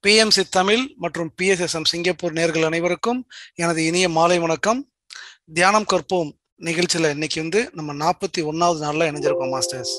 BMC Tamil மற்றும் PSSM Singapore நேர்கள் அனைவருக்கும் எனது இனிய மாலை வணக்கம் தியானம் கற்போம் நிகழ்ச்சியில் இன்னைக்கு வந்து நம்ம நாற்பத்தி ஒன்னாவது நாள்ல இணைஞ்சிருக்கோம் மாஸ்டர்ஸ்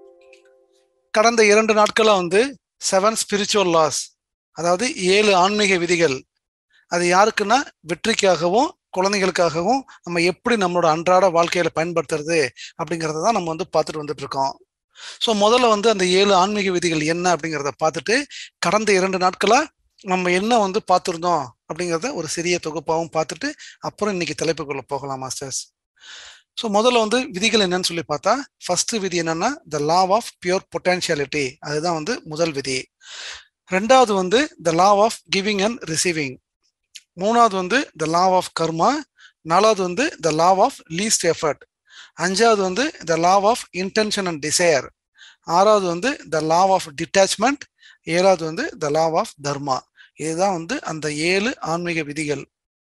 கடந்த இரண்டு நாட்களா வந்து செவன் ஸ்பிரிச்சுவல் லாஸ் அதாவது ஏழு ஆன்மீக விதிகள் அது யாருக்குன்னா வெற்றிக்காகவும் குழந்தைகளுக்காகவும் நம்ம எப்படி நம்மளோட அன்றாட வாழ்க்கையில பயன்படுத்துறது அப்படிங்கறத தான் நம்ம வந்து பார்த்துட்டு வந்துட்டு இருக்கோம் ஸோ முதல்ல வந்து அந்த ஏழு ஆன்மீக விதிகள் என்ன அப்படிங்கிறத பார்த்துட்டு கடந்த இரண்டு நாட்களா நம்ம என்ன வந்து பார்த்துருந்தோம் அப்படிங்கிறத ஒரு சிறிய தொகுப்பாகவும் பார்த்துட்டு அப்புறம் இன்னைக்கு தலைப்புக்குள்ள போகலாம் மாஸ்டர்ஸ் ஸோ முதல்ல வந்து விதிகள் என்னன்னு சொல்லி பார்த்தா ஃபர்ஸ்ட் விதி என்னன்னா the law of pure potentiality அதுதான் வந்து முதல் விதி ரெண்டாவது வந்து the law of giving and receiving மூணாவது வந்து த லா ஆஃப் கர்மா நாலாவது வந்து the law of least effort அஞ்சாவது வந்து the law of intention and desire ஆறாவது வந்து த லா ஆஃப் டிட்டாச்மெண்ட் ஏழாவது வந்து த லா ஆஃப் தர்மா இதுதான் வந்து அந்த ஏழு ஆன்மீக விதிகள்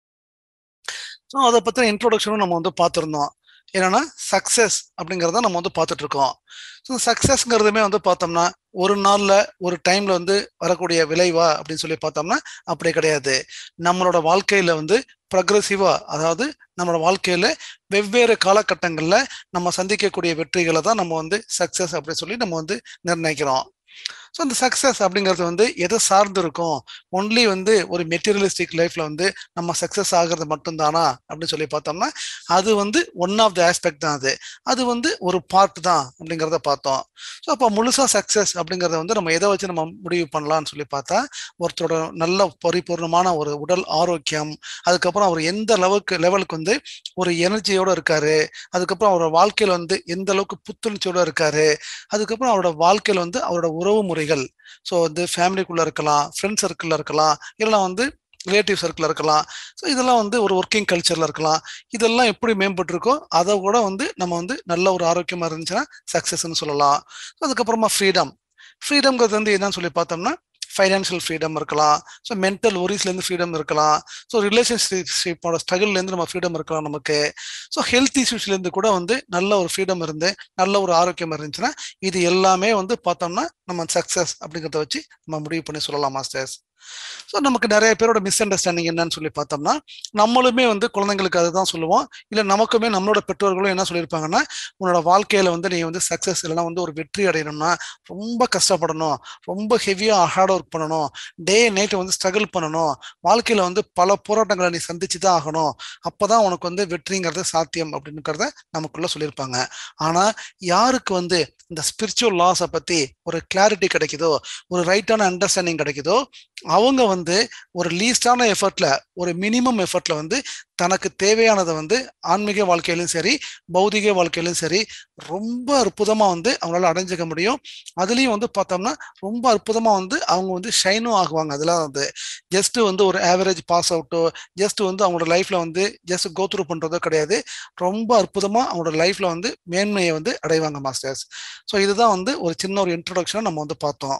ஸோ அதை பற்றின இன்ட்ரோடக்ஷனும் நம்ம வந்து பார்த்துருந்தோம் என்னன்னா சக்சஸ் அப்படிங்கிறத நம்ம வந்து பார்த்துட்டு இருக்கோம் ஸோ சக்சஸ்ங்கிறதுமே வந்து பார்த்தோம்னா ஒரு நாள்ல ஒரு டைம்ல வந்து வரக்கூடிய விளைவா அப்படின்னு சொல்லி பார்த்தோம்னா அப்படி கிடையாது நம்மளோட வாழ்க்கையில வந்து ப்ரக்ரெசிவா அதாவது நம்மளோட வாழ்க்கையில வெவ்வேறு காலகட்டங்கள்ல நம்ம சந்திக்கக்கூடிய வெற்றிகளை தான் நம்ம வந்து சக்சஸ் அப்படின்னு சொல்லி நம்ம வந்து நிர்ணயிக்கிறோம் ஸோ அந்த சக்ஸஸ் அப்படிங்கிறது வந்து எதை சார்ந்து இருக்கும் ஒன்லி வந்து ஒரு மெட்டீரியலிஸ்டிக் லைஃப்ல வந்து நம்ம சக்ஸஸ் ஆகிறது மட்டும்தானா அப்படின்னு சொல்லி பார்த்தோம்னா அது வந்து ஒன் ஆஃப் த ஆஸ்பெக்ட் தான் அது அது வந்து ஒரு பார்ட் தான் அப்படிங்கிறத பார்த்தோம் ஸோ அப்போ முழுசா சக்ஸஸ் அப்படிங்கிறத வந்து நம்ம எதை வச்சு நம்ம முடிவு பண்ணலாம்னு சொல்லி பார்த்தா ஒருத்தரோட நல்ல பரிபூர்ணமான ஒரு உடல் ஆரோக்கியம் அதுக்கப்புறம் அவர் எந்த அளவுக்கு லெவலுக்கு வந்து ஒரு எனர்ஜியோட இருக்காரு அதுக்கப்புறம் அவரோட வாழ்க்கையில வந்து எந்த அளவுக்கு புத்துணர்ச்சியோட இருக்காரு அதுக்கப்புறம் அவரோட வாழ்க்கையில வந்து அவரோட உறவு முறைகள் ஸோ வந்து ஃபேமிலிக்குள்ள இருக்கலாம் ஃப்ரெண்ட்ஸ் சர்க்கிளில் இருக்கலாம் இல்லைனா வந்து ரிலேட்டிவ் சர்க்கிள் இருக்கலாம் ஸோ இதெல்லாம் வந்து ஒரு ஒர்க்கிங் கல்ச்சர்ல இருக்கலாம் இதெல்லாம் எப்படி மேம்பட்டிருக்கோ அதை கூட வந்து நம்ம வந்து நல்ல ஒரு ஆரோக்கியமா இருந்துச்சுன்னா சக்சஸ்ன்னு சொல்லலாம் அதுக்கப்புறமா ஃப்ரீடம் ஃப்ரீடம்ங்கிறது வந்து என்னன்னு சொல்லி பார்த்தோம்னா ஃபைனான்ஷியல் ஃப்ரீடம் இருக்கலாம் ஸோ மென்டல் ஒரிஸ்லேருந்து ஃப்ரீடம் இருக்கலாம் ஸோ ரிலேஷன்ஷிப்போட ஸ்ட்ரகிள்லேருந்து நம்ம ஃப்ரீடம் இருக்கலாம் நமக்கு ஸோ ஹெல்த் இஷ்யூஸ்லேருந்து கூட வந்து நல்ல ஒரு ஃப்ரீடம் இருந்து நல்ல ஒரு ஆரோக்கியம் இருந்துச்சுன்னா இது எல்லாமே வந்து பார்த்தோம்னா நம்ம சக்ஸஸ் அப்படிங்கிறத வச்சு நம்ம முடிவு பண்ணி சொல்லலாம் மாஸ்டர்ஸ் ஸோ நமக்கு நிறைய பேரோட மிஸ் அண்டர்ஸ்டாண்டிங் என்னன்னு சொல்லி பார்த்தோம்னா நம்மளுமே வந்து குழந்தைங்களுக்கு அதுதான் சொல்லுவோம் இல்லை நமக்குமே நம்மளோட பெற்றோர்களும் என்ன சொல்லியிருப்பாங்கன்னா உன்னோட வாழ்க்கையில வந்து நீ வந்து சக்ஸஸ் இல்லைன்னா வந்து ஒரு வெற்றி அடையணும்னா ரொம்ப கஷ்டப்படணும் ரொம்ப ஹெவியாக ஹார்ட் ஒர்க் பண்ணணும் டே நைட்டு வந்து ஸ்ட்ரகிள் பண்ணணும் வாழ்க்கையில வந்து பல போராட்டங்களை நீ சந்திச்சு தான் ஆகணும் அப்போதான் உனக்கு வந்து வெற்றிங்கிறது சாத்தியம் அப்படிங்கிறத நமக்குள்ள சொல்லியிருப்பாங்க ஆனா யாருக்கு வந்து இந்த ஸ்பிரிச்சுவல் லாஸை பத்தி ஒரு கிளாரிட்டி கிடைக்குதோ ஒரு ரைட்டான அண்டர்ஸ்டாண்டிங் கிடைக்குதோ அவங்க வந்து ஒரு லீஸ்டான எஃபர்ட்ல ஒரு மினிமம் எஃபர்ட்ல வந்து தனக்கு தேவையானதை வந்து ஆன்மீக வாழ்க்கையிலும் சரி பௌதிக வாழ்க்கையிலும் சரி ரொம்ப அற்புதமா வந்து அவங்களால அடைஞ்சிக்க முடியும் அதுலயும் வந்து பார்த்தோம்னா ரொம்ப அற்புதமா வந்து அவங்க வந்து ஷைனும் ஆகுவாங்க அதெல்லாம் வந்து ஜஸ்ட் வந்து ஒரு ஆவரேஜ் பாஸ் அவுட்டோ ஜஸ்ட் வந்து அவங்களோட லைஃப்ல வந்து ஜஸ்ட் கோ த்ரூ பண்றதோ கிடையாது ரொம்ப அற்புதமா அவங்களோட லைஃப்ல வந்து மேன்மையை வந்து அடைவாங்க மாஸ்டர்ஸ் ஸோ இதுதான் வந்து ஒரு சின்ன ஒரு இன்ட்ரொடக்ஷன் நம்ம வந்து பார்த்தோம்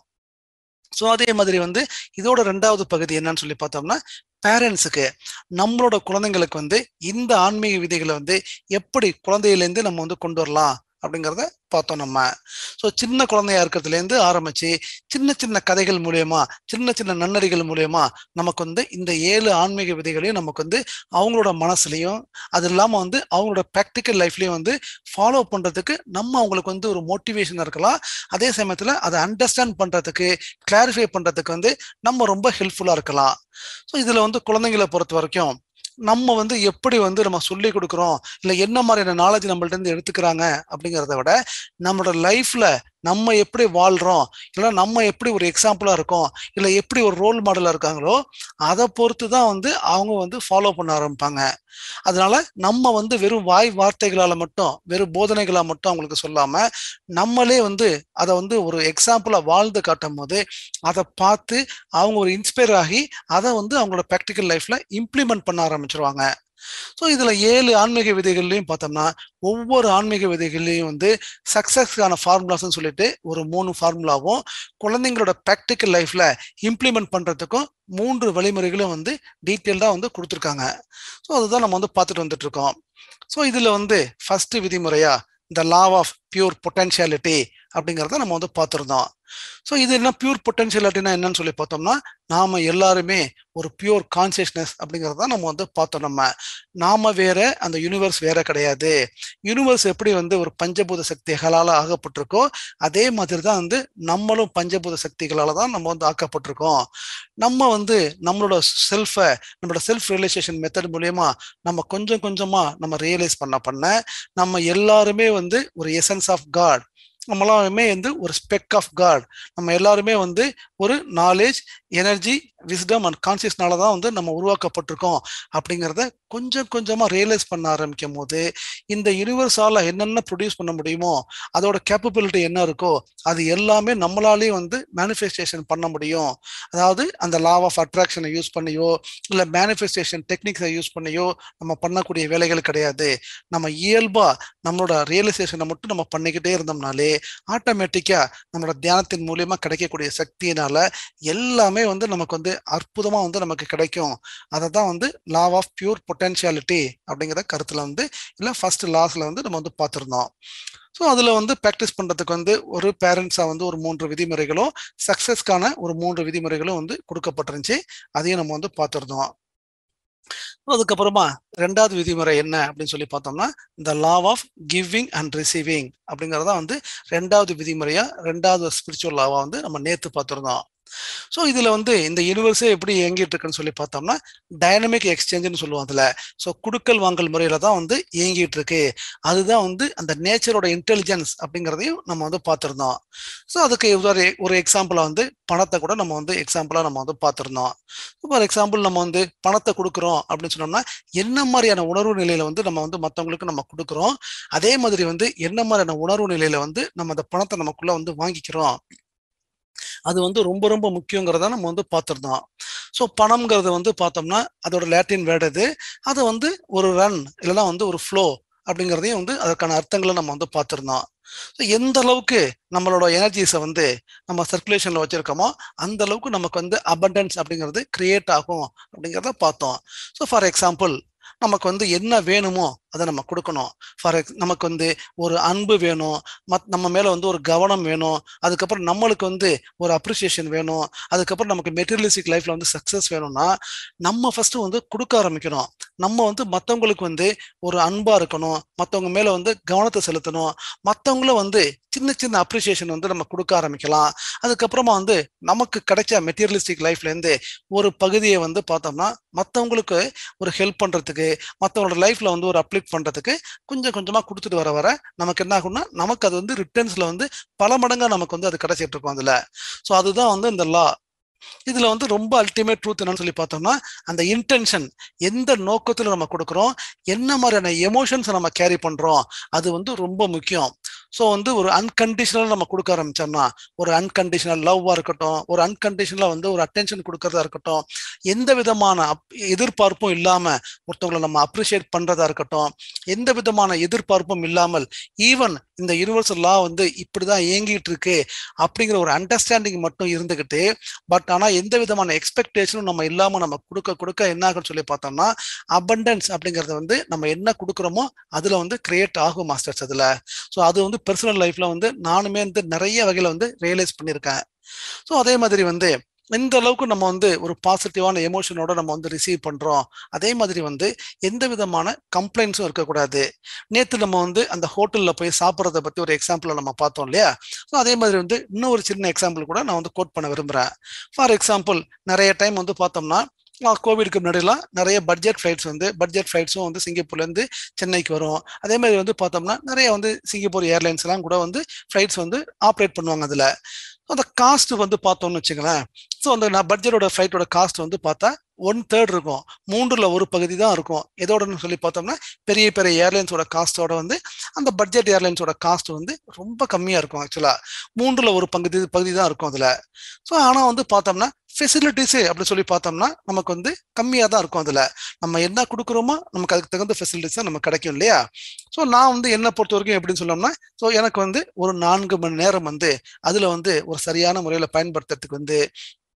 ஸோ அதே மாதிரி வந்து இதோட ரெண்டாவது பகுதி என்னன்னு சொல்லி பார்த்தோம்னா பேரண்ட்ஸுக்கு நம்மளோட குழந்தைங்களுக்கு வந்து இந்த ஆன்மீக விதிகளை வந்து எப்படி குழந்தையிலேருந்து நம்ம வந்து கொண்டு வரலாம் அப்படிங்கிறத பார்த்தோம் நம்ம ஸோ சின்ன குழந்தையா இருக்கிறதுலேருந்து ஆரம்பிச்சு சின்ன சின்ன கதைகள் மூலியமா சின்ன சின்ன நன்னடிகள் மூலியமா நமக்கு வந்து இந்த ஏழு ஆன்மீக விதிகளையும் நமக்கு வந்து அவங்களோட மனசுலையும் அது இல்லாமல் வந்து அவங்களோட ப்ராக்டிக்கல் லைஃப்லையும் வந்து ஃபாலோ பண்ணுறதுக்கு நம்ம அவங்களுக்கு வந்து ஒரு மோட்டிவேஷன் இருக்கலாம் அதே சமயத்தில் அதை அண்டர்ஸ்டாண்ட் பண்ணுறதுக்கு கிளாரிஃபை பண்ணுறதுக்கு வந்து நம்ம ரொம்ப ஹெல்ப்ஃபுல்லாக இருக்கலாம் ஸோ இதில் வந்து குழந்தைங்களை பொறுத்த வரைக்கும் நம்ம வந்து எப்படி வந்து நம்ம சொல்லி கொடுக்குறோம் இல்லை என்ன மாதிரியான நாலேஜ் நம்மள்ட்ட இருந்து எடுத்துக்கிறாங்க அப்படிங்கிறத விட நம்மளோட லைஃப்ல நம்ம எப்படி வாழ்றோம் இல்லை நம்ம எப்படி ஒரு எக்ஸாம்பிளா இருக்கோம் இல்லை எப்படி ஒரு ரோல் மாடலா இருக்காங்களோ அதை பொறுத்து தான் வந்து அவங்க வந்து ஃபாலோ பண்ண ஆரம்பிப்பாங்க அதனால நம்ம வந்து வெறும் வாய் வார்த்தைகளால மட்டும் வெறும் போதனைகளா மட்டும் அவங்களுக்கு சொல்லாம நம்மளே வந்து அதை வந்து ஒரு எக்ஸாம்பிளா வாழ்ந்து காட்டும் போது அதை பார்த்து அவங்க ஒரு இன்ஸ்பயர் ஆகி அதை வந்து அவங்களோட ப்ராக்டிக்கல் லைஃப்ல இம்ப்ளிமெண்ட் பண்ண ஆரம்பிச்சிருவாங்க ஸோ இதுல ஏழு ஆன்மீக விதைகள்லையும் பார்த்தோம்னா ஒவ்வொரு ஆன்மீக விதைகள்லையும் வந்து சக்சஸ்க்கான ஃபார்முலாஸ்ன்னு சொல்லிட்டு ஒரு மூணு ஃபார்முலாவும் குழந்தைங்களோட ப்ராக்டிக்கல் லைஃப்ல இம்ப்ளிமெண்ட் பண்றதுக்கும் மூன்று வழிமுறைகளும் வந்து டீட்டெயில்டாக வந்து கொடுத்துருக்காங்க ஸோ அதுதான் நம்ம வந்து பார்த்துட்டு வந்துட்டு இருக்கோம் ஸோ இதுல வந்து ஃபர்ஸ்ட் விதிமுறையா the law of pure potentiality அப்படிங்கிறத நம்ம வந்து பார்த்துருந்தோம் ஸோ இது என்ன பியூர் பொட்டன்ஷியலிட்டினா என்னன்னு சொல்லி பார்த்தோம்னா நாம எல்லாருமே ஒரு பியூர் கான்சியஸ்னஸ் அப்படிங்கிறத நம்ம வந்து பார்த்தோம் நம்ம நாம வேற அந்த யூனிவர்ஸ் வேற கிடையாது யூனிவர்ஸ் எப்படி வந்து ஒரு பஞ்சபூத சக்திகளால் ஆகப்பட்டிருக்கோ அதே மாதிரி தான் வந்து நம்மளும் பஞ்சபூத சக்திகளால் தான் நம்ம வந்து ஆக்கப்பட்டிருக்கோம் நம்ம வந்து நம்மளோட செல்ஃபை நம்மளோட செல்ஃப் ரியலைசேஷன் மெத்தட் மூலயமா நம்ம கொஞ்சம் கொஞ்சமா நம்ம ரியலைஸ் பண்ண பண்ண நம்ம எல்லாருமே வந்து ஒரு எசன்ஸ் ஆஃப் காட் நம்மளாமே வந்து ஒரு ஸ்பெக் ஆஃப் காட் நம்ம எல்லாருமே வந்து ஒரு நாலேஜ் எனர்ஜி விஸ்டம் அண்ட் கான்சியஸ்னால தான் வந்து நம்ம உருவாக்கப்பட்டிருக்கோம் அப்படிங்கிறத கொஞ்சம் கொஞ்சமாக ரியலைஸ் பண்ண ஆரம்பிக்கும் போது இந்த யூனிவர்ஸால் என்னென்ன ப்ரொடியூஸ் பண்ண முடியுமோ அதோட கேப்பபிலிட்டி என்ன இருக்கோ அது எல்லாமே நம்மளாலே வந்து மேனிஃபெஸ்டேஷன் பண்ண முடியும் அதாவது அந்த லா ஆஃப் அட்ராக்ஷனை யூஸ் பண்ணியோ இல்லை மேனிஃபெஸ்டேஷன் டெக்னிக்ஸை யூஸ் பண்ணியோ நம்ம பண்ணக்கூடிய வேலைகள் கிடையாது நம்ம இயல்பா நம்மளோட ரியலைசேஷனை மட்டும் நம்ம பண்ணிக்கிட்டே இருந்தோம்னாலே ஆட்டோமேட்டிக்கா நம்மளோட தியானத்தின் மூலியமா கிடைக்கக்கூடிய சக்தியினால எல்லாமே வந்து நமக்கு வந்து அற்புதமா வந்து நமக்கு கிடைக்கும் அதை தான் வந்து லா ஆஃப் பியூர் பொட்டன்ஷியாலிட்டி அப்படிங்கிற கருத்துல வந்து இல்லை ஃபர்ஸ்ட் லாஸ்ல வந்து நம்ம வந்து பார்த்துருந்தோம் ஸோ அதில் வந்து ப்ராக்டிஸ் பண்ணுறதுக்கு வந்து ஒரு பேரண்ட்ஸாக வந்து ஒரு மூன்று விதிமுறைகளும் சக்ஸஸ்க்கான ஒரு மூன்று விதிமுறைகளும் வந்து கொடுக்கப்பட்டிருந்துச்சு அதையும் நம்ம வந்து பார்த்துருந்தோம் அதுக்கப்புறமா ரெண்டாவது விதிமுறை என்ன அப்படின்னு சொல்லி பார்த்தோம்னா இந்த law of giving and receiving அப்படிங்கிறத வந்து ரெண்டாவது விதிமுறையா ரெண்டாவது ஸ்பிரிச்சுவல் லாவா வந்து நம்ம நேத்து பார்த்துருந்தோம் ஸோ இதுல வந்து இந்த யூனிவர்ஸே எப்படி இயங்கிட்டு இருக்குன்னு சொல்லி பார்த்தோம்னா டைனமிக் எக்ஸ்சேஞ்சுன்னு சொல்லுவோம் அதுல ஸோ குடுக்கல் வாங்கல் முறையில தான் வந்து இயங்கிட்டு இருக்கு அதுதான் வந்து அந்த நேச்சரோட இன்டெலிஜென்ஸ் அப்படிங்கிறதையும் நம்ம வந்து பார்த்துருந்தோம் ஸோ அதுக்கு ஒரு ஒரு எக்ஸாம்பிளா வந்து பணத்தை கூட நம்ம வந்து எக்ஸாம்பிளா நம்ம வந்து பார்த்துருந்தோம் ஃபார் எக்ஸாம்பிள் நம்ம வந்து பணத்தை கொடுக்குறோம் அப்படின்னு சொன்னோம்னா என்ன மாதிரியான உணர்வு நிலையில வந்து நம்ம வந்து மற்றவங்களுக்கு நம்ம கொடுக்குறோம் அதே மாதிரி வந்து என்ன மாதிரியான உணர்வு நிலையில வந்து நம்ம அந்த பணத்தை நமக்குள்ள வந்து வாங்கிக்கிறோம் அது வந்து ரொம்ப ரொம்ப முக்கியங்கிறத நம்ம வந்து பார்த்துருந்தோம் ஸோ பணம்ங்கிறது வந்து பார்த்தோம்னா அதோட லேட்டின் வேர்டு இது அது வந்து ஒரு ரன் இல்லைன்னா வந்து ஒரு ஃப்ளோ அப்படிங்கிறதையும் வந்து அதற்கான அர்த்தங்களை நம்ம வந்து பார்த்துருந்தோம் ஸோ எந்த அளவுக்கு நம்மளோட எனர்ஜிஸை வந்து நம்ம சர்க்குலேஷனில் வச்சுருக்கோமோ அந்த அளவுக்கு நமக்கு வந்து அபண்டன்ஸ் அப்படிங்கிறது கிரியேட் ஆகும் அப்படிங்கிறத பார்த்தோம் ஸோ ஃபார் எக்ஸாம்பிள் நமக்கு வந்து என்ன வேணுமோ அதை நம்ம கொடுக்கணும் ஃபார் எக்ஸ் நமக்கு வந்து ஒரு அன்பு வேணும் மத் நம்ம மேலே வந்து ஒரு கவனம் வேணும் அதுக்கப்புறம் நம்மளுக்கு வந்து ஒரு அப்ரிசியேஷன் வேணும் அதுக்கப்புறம் நமக்கு மெட்டீரியலிஸ்டிக் லைஃப்ல வந்து சக்ஸஸ் வேணும்னா நம்ம ஃபர்ஸ்ட் வந்து கொடுக்க ஆரம்பிக்கணும் நம்ம வந்து மற்றவங்களுக்கு வந்து ஒரு அன்பா இருக்கணும் மற்றவங்க மேலே வந்து கவனத்தை செலுத்தணும் மற்றவங்கள வந்து சின்ன சின்ன அப்ரிசியேஷன் வந்து நம்ம கொடுக்க ஆரம்பிக்கலாம் அதுக்கப்புறமா வந்து நமக்கு கிடைச்ச மெட்டீரியலிஸ்டிக் லைஃப்ல இருந்து ஒரு பகுதியை வந்து பார்த்தோம்னா மற்றவங்களுக்கு ஒரு ஹெல்ப் பண்றதுக்கு மற்றவங்களோட லைஃப்ல வந்து ஒரு அப்ளிக் பண்றதுக்கு கொஞ்சம் கொஞ்சமா கொடுத்துட்டு வர வர நமக்கு என்ன ஆகும்னா நமக்கு அது வந்து ரிட்டர்ன்ஸ்ல வந்து பல மடங்கா நமக்கு வந்து அது கிடைச்சிட்டு இருக்கும் அதுல ஸோ அதுதான் வந்து இந்த லா இதுல வந்து ரொம்ப அல்டிமேட் ட்ரூத் என்னன்னு சொல்லி பார்த்தோம்னா அந்த இன்டென்ஷன் எந்த நோக்கத்துல நம்ம கொடுக்குறோம் என்ன மாதிரியான எமோஷன்ஸ் நம்ம கேரி பண்றோம் அது வந்து ரொம்ப முக்கியம் ஸோ வந்து ஒரு அன்கண்டிஷனல் நம்ம கொடுக்க ஆரம்பிச்சோம்னா ஒரு அன்கண்டிஷனல் லவ்வா இருக்கட்டும் ஒரு அன்கண்டிஷனலா வந்து ஒரு அட்டென்ஷன் கொடுக்கறதா இருக்கட்டும் எந்த விதமான எதிர்பார்ப்பும் இல்லாம ஒருத்தவங்களை நம்ம அப்ரிஷியேட் பண்றதா இருக்கட்டும் எந்த விதமான எதிர்பார்ப்பும் இல்லாமல் ஈவன் இந்த யூனிவர்சல் லா வந்து இப்படிதான் இயங்கிட்டு இருக்கு அப்படிங்கிற ஒரு அண்டர்ஸ்டாண்டிங் மட்டும் இருந்துகிட்டு பட் ஆனா எந்த விதமான எக்ஸ்பெக்டேஷனும் நம்ம இல்லாம நம்ம கொடுக்க கொடுக்க என்ன ஆகும்னு சொல்லி பார்த்தோம்னா அபண்டன்ஸ் அப்படிங்கறது வந்து நம்ம என்ன கொடுக்குறோமோ அதுல வந்து கிரியேட் ஆகும் மாஸ்டர்ஸ் அதுல ஸோ அது வந்து பர்சனல் லைஃப்ல வந்து நானுமே வந்து நிறைய வகையில வந்து ரியலைஸ் பண்ணியிருக்கேன் ஸோ அதே மாதிரி வந்து எந்த அளவுக்கு நம்ம வந்து ஒரு பாசிட்டிவான எமோஷனோட நம்ம வந்து ரிசீவ் பண்றோம் அதே மாதிரி வந்து எந்த விதமான கம்ப்ளைண்ட்ஸும் இருக்கக்கூடாது நேற்று நம்ம வந்து அந்த ஹோட்டல்ல போய் சாப்பிட்றத பத்தி ஒரு எக்ஸாம்பிள் நம்ம பார்த்தோம் இல்லையா ஸோ அதே மாதிரி வந்து இன்னும் ஒரு சின்ன எக்ஸாம்பிள் கூட நான் வந்து கோட் பண்ண விரும்புறேன் ஃபார் எக்ஸாம்பிள் நிறைய டைம் வந்து பார்த்தோம்னா கோவிடுக்கு முன்னாடிலாம் நிறைய பட்ஜெட் ஃப்ளைட்ஸ் வந்து பட்ஜெட் ஃப்ளைட்ஸும் வந்து சிங்கப்பூர்லேருந்து சென்னைக்கு வரும் அதே மாதிரி வந்து பார்த்தோம்னா நிறைய வந்து சிங்கப்பூர் ஏர்லைன்ஸ் எல்லாம் கூட வந்து ஃப்ளைட்ஸ் வந்து ஆப்ரேட் பண்ணுவாங்க அதில் அந்த காஸ்ட் வந்து பார்த்தோம்னு வச்சுங்களேன் ஸோ அந்த பட்ஜெட்டோட ஃப்ளைட்டோட காஸ்ட் வந்து பார்த்தா ஒன் தேர்ட் இருக்கும் மூன்றுல ஒரு பகுதி தான் இருக்கும் எதோடன்னு சொல்லி பார்த்தோம்னா பெரிய பெரிய ஏர்லைன்ஸோட காஸ்டோட வந்து அந்த பட்ஜெட் ஏர்லைன்ஸோட காஸ்ட் வந்து ரொம்ப கம்மியா இருக்கும் ஆக்சுவலா மூன்றுல ஒரு பகுதி பகுதி தான் இருக்கும் அதுல ஸோ ஆனால் வந்து பார்த்தோம்னா ஃபெசிலிட்டிஸு அப்படி சொல்லி பார்த்தோம்னா நமக்கு வந்து கம்மியாக தான் இருக்கும் அதில் நம்ம என்ன கொடுக்குறோமோ நமக்கு அதுக்கு தகுந்த ஃபெசிலிட்டிஸ் தான் நமக்கு கிடைக்கும் இல்லையா ஸோ நான் வந்து என்னை பொறுத்த வரைக்கும் எப்படின்னு சொல்லணும்னா ஸோ எனக்கு வந்து ஒரு நான்கு மணி நேரம் வந்து அதில் வந்து ஒரு சரியான முறையில் பயன்படுத்துறதுக்கு வந்து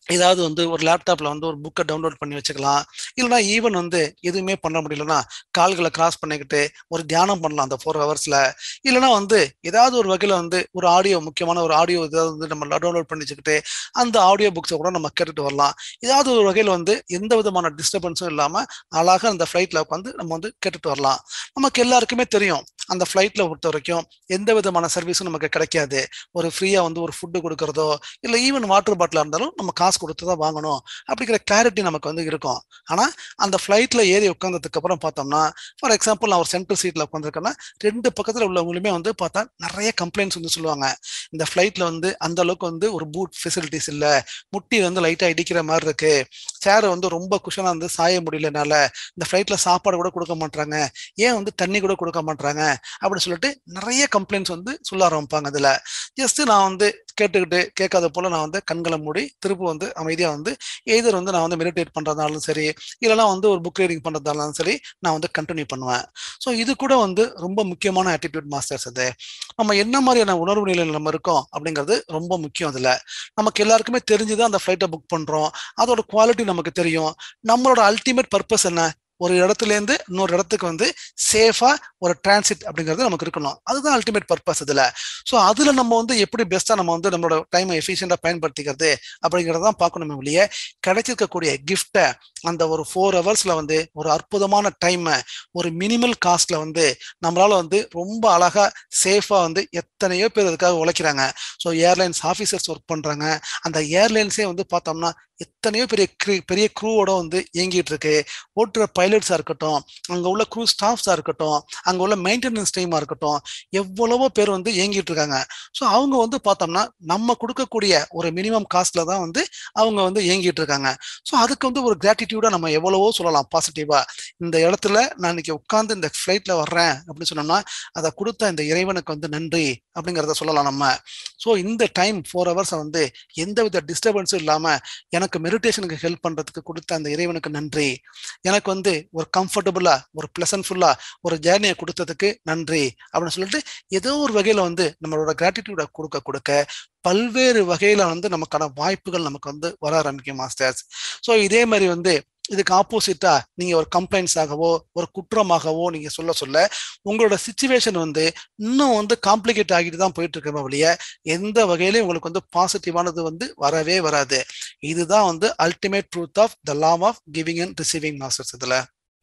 ஏதாவது வந்து ஒரு லேப்டாப்ல வந்து ஒரு புக்கை டவுன்லோட் பண்ணி வச்சுக்கலாம் இல்லைனா ஈவன் வந்து எதுவுமே பண்ண முடியலன்னா கால்களை கிராஸ் பண்ணிக்கிட்டு ஒரு தியானம் பண்ணலாம் அந்த ஃபோர் ஹவர்ஸ்ல இல்லைனா வந்து ஏதாவது ஒரு வகையில வந்து ஒரு ஆடியோ முக்கியமான ஒரு ஆடியோ ஏதாவது வந்து நம்ம டவுன்லோட் பண்ணி வச்சுக்கிட்டு அந்த ஆடியோ புக்ஸை கூட நம்ம கேட்டுட்டு வரலாம் ஏதாவது ஒரு வகையில் வந்து எந்த விதமான டிஸ்டர்பன்ஸும் இல்லாம அழகாக அந்த ஃப்ளைட்ல உட்காந்து நம்ம வந்து கேட்டுட்டு வரலாம் நமக்கு எல்லாருக்குமே தெரியும் அந்த ஃப்ளைட்ல பொறுத்த வரைக்கும் எந்த விதமான சர்வீஸும் நமக்கு கிடைக்காது ஒரு ஃப்ரீயா வந்து ஒரு ஃபுட்டு கொடுக்கறதோ இல்லை ஈவன் வாட்டர் பாட்டிலா இருந்தாலும் நம்ம காசு கொடுத்து தான் வாங்கணும் அப்படிங்கிற கிளாரிட்டி நமக்கு வந்து இருக்கும் ஆனா அந்த ஃப்ளைட்ல ஏறி உட்காந்ததுக்கு அப்புறம் பார்த்தோம்னா ஃபார் எக்ஸாம்பிள் நான் ஒரு சென்ட்ரல் சீட்ல உட்காந்துருக்கேன்னா ரெண்டு பக்கத்துல உள்ளவங்களுமே வந்து பார்த்தா நிறைய கம்ப்ளைண்ட்ஸ் வந்து சொல்லுவாங்க இந்த ஃப்ளைட்ல வந்து அந்த அளவுக்கு வந்து ஒரு பூட் ஃபெசிலிட்டிஸ் இல்ல முட்டி வந்து லைட்டா இடிக்கிற மாதிரி இருக்கு சேர் வந்து ரொம்ப குஷனா வந்து சாய முடியலனால இந்த ஃப்ளைட்ல சாப்பாடு கூட கொடுக்க மாட்டாங்க ஏன் வந்து தண்ணி கூட கொடுக்க மாட்டாங்க அப்படின்னு சொல்லிட்டு நிறைய கம்ப்ளைண்ட்ஸ் வந்து சொல்ல ஆரம்பிப்பாங்க அதுல ஜஸ்ட் நான் வந்து கேட்டுக்கிட்டு கேட்காத போல நான் வந்து கண்களை மூடி திரும்ப வந்து அமைதியா வந்து எய்தர் வந்து நான் வந்து மெடிடேட் பண்றதாலும் சரி இல்லைனா வந்து ஒரு புக் ரீடிங் பண்றதாலும் சரி நான் வந்து கண்டினியூ பண்ணுவேன் ஸோ இது கூட வந்து ரொம்ப முக்கியமான ஆட்டிடியூட் மாஸ்டர்ஸ் அது நம்ம என்ன மாதிரியான உணர்வு நிலையில் நம்ம இருக்கோம் அப்படிங்கிறது ரொம்ப முக்கியம் அதுல நமக்கு எல்லாருக்குமே தெரிஞ்சுதான் அந்த ஃபிளைட்டை புக் பண்றோம் அதோட குவாலிட்டி நமக்கு தெரியும் நம்மளோட அல்டிமேட் பர்பஸ் என்ன ஒரு இடத்துல இருந்து இன்னொரு இடத்துக்கு வந்து சேஃபா ஒரு டிரான்சிட் அப்படிங்கிறது நமக்கு இருக்கணும் அதுதான் அல்டிமேட் பர்பஸ் இதுல ஸோ அதுல நம்ம வந்து எப்படி பெஸ்டா நம்ம வந்து நம்மளோட டைமை எஃபிஷியண்டா பயன்படுத்திக்கிறது அப்படிங்கறதான் பார்க்கணுமே ஒழிய கிடைச்சிருக்கக்கூடிய கிஃப்டை அந்த ஒரு ஃபோர் ஹவர்ஸ்ல வந்து ஒரு அற்புதமான டைமை ஒரு மினிமல் காஸ்ட்ல வந்து நம்மளால வந்து ரொம்ப அழகா சேஃபா வந்து எத்தனையோ பேர் அதுக்காக உழைக்கிறாங்க ஸோ ஏர்லைன்ஸ் ஆஃபீஸர்ஸ் ஒர்க் பண்றாங்க அந்த ஏர்லைன்ஸே வந்து பார்த்தோம்னா எத்தனையோ பெரிய பெரிய க்ரூவோட வந்து இயங்கிட்டு இருக்கு ஓட்டுற பைலட்ஸா இருக்கட்டும் அங்க உள்ள க்ரூ ஸ்டாஃப்ஸா இருக்கட்டும் அங்க உள்ள மெயின்டெனன்ஸ் டீமா இருக்கட்டும் எவ்வளவோ பேர் வந்து இயங்கிட்டு இருக்காங்க ஸோ அவங்க வந்து பார்த்தோம்னா நம்ம கொடுக்கக்கூடிய ஒரு மினிமம் காஸ்ட்ல தான் வந்து அவங்க வந்து இயங்கிட்டு இருக்காங்க ஸோ அதுக்கு வந்து ஒரு கிராட்டிடியூடா நம்ம எவ்வளவோ சொல்லலாம் பாசிட்டிவா இந்த இடத்துல நான் இன்னைக்கு உட்காந்து இந்த ஃபிளைட்ல வர்றேன் அப்படின்னு சொன்னோம்னா அதை கொடுத்த இந்த இறைவனுக்கு வந்து நன்றி அப்படிங்கிறத சொல்லலாம் நம்ம ஸோ இந்த டைம் ஃபோர் ஹவர்ஸை வந்து எந்தவித டிஸ்டர்பன்ஸும் இல்லாம எனக்கு மெடிடேஷனுக்கு ஹெல்ப் பண்றதுக்கு கொடுத்த அந்த இறைவனுக்கு நன்றி எனக்கு வந்து ஒரு கம்ஃபர்டபுளா ஒரு பிளசன்ட்ஃபுல்லா ஒரு ஜேர்னியை கொடுத்ததுக்கு நன்றி அப்படின்னு சொல்லிட்டு ஏதோ ஒரு வகையில வந்து நம்மளோட கிராட்டிடியூட கொடுக்க கொடுக்க பல்வேறு வகையில வந்து நமக்கான வாய்ப்புகள் நமக்கு வந்து வர ஆரம்பிக்கும் மாஸ்டர்ஸ் ஸோ இதே மாதிரி வந்து இதுக்கு ஆப்போசிட்டா நீங்க ஒரு கம்ப்ளைண்ட்ஸ் ஆகவோ ஒரு குற்றமாகவோ நீங்க சொல்ல சொல்ல உங்களோட சுச்சுவேஷன் வந்து இன்னும் வந்து காம்ப்ளிகேட் ஆகிட்டு தான் போயிட்டு இருக்கிற வழிய எந்த வகையிலையும் உங்களுக்கு வந்து பாசிட்டிவானது வந்து வரவே வராது இதுதான் வந்து ultimate truth of the law of giving and receiving masters இதுல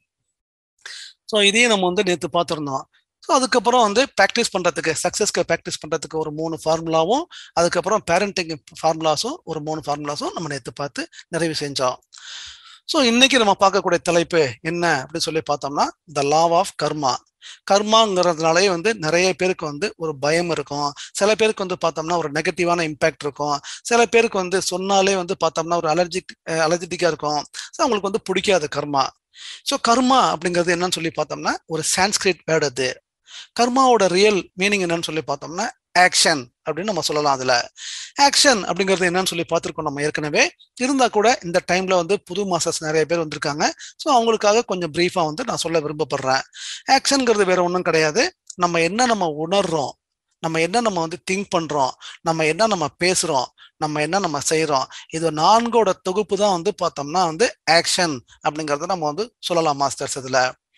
ஸோ இதையும் நம்ம வந்து நேற்று பார்த்துருந்தோம் ஸோ அதுக்கப்புறம் வந்து ப்ராக்டிஸ் பண்ணுறதுக்கு சக்ஸஸ்க்கு ப்ராக்டிஸ் பண்ணுறதுக்கு ஒரு மூணு ஃபார்முலாவும் அதுக்கப்புறம் பேரண்டிங் ஃபார்முலாஸும் ஒரு மூணு ஃபார்முலாஸும் நம்ம நேற்று பார்த்து நிறைவு செஞ்சோம் ஸோ இன்னைக்கு நம்ம பார்க்கக்கூடிய தலைப்பு என்ன அப்படின்னு சொல்லி பார்த்தோம்னா த லாவ் ஆஃப் கர்மா கர்மாங்கிறதுனாலே வந்து நிறைய பேருக்கு வந்து ஒரு பயம் இருக்கும் சில பேருக்கு வந்து பார்த்தோம்னா ஒரு நெகட்டிவான இம்பேக்ட் இருக்கும் சில பேருக்கு வந்து சொன்னாலே வந்து பார்த்தோம்னா ஒரு அலர்ஜிக் அலர்ஜிட்டிக்கா இருக்கும் ஸோ அவங்களுக்கு வந்து பிடிக்காது கர்மா ஸோ கர்மா அப்படிங்கிறது என்னன்னு சொல்லி பார்த்தோம்னா ஒரு சான்ஸ்கிரிட் வேர்டு அது கர்மாவோட ரியல் மீனிங் என்னன்னு சொல்லி பார்த்தோம்னா ஆக்ஷன் அப்படின்னு நம்ம சொல்லலாம் அதுல ஆக்ஷன் அப்படிங்கிறது என்னன்னு சொல்லி பார்த்துருக்கோம் நம்ம ஏற்கனவே இருந்தா கூட இந்த டைம்ல வந்து புது மாசஸ் நிறைய பேர் வந்திருக்காங்க ஸோ அவங்களுக்காக கொஞ்சம் பிரீஃபா வந்து நான் சொல்ல விரும்பப்படுறேன் ஆக்ஷன்ங்கிறது வேற ஒன்றும் கிடையாது நம்ம என்ன நம்ம உணர்றோம் நம்ம என்ன நம்ம வந்து திங்க் பண்றோம் நம்ம என்ன நம்ம பேசுறோம் நம்ம என்ன நம்ம செய்யறோம் இது நான்கோட தொகுப்பு தான் வந்து பார்த்தோம்னா வந்து ஆக்ஷன் அப்படிங்கறத நம்ம வந்து சொல்லலாம் மாஸ்டர்ஸ் இதுல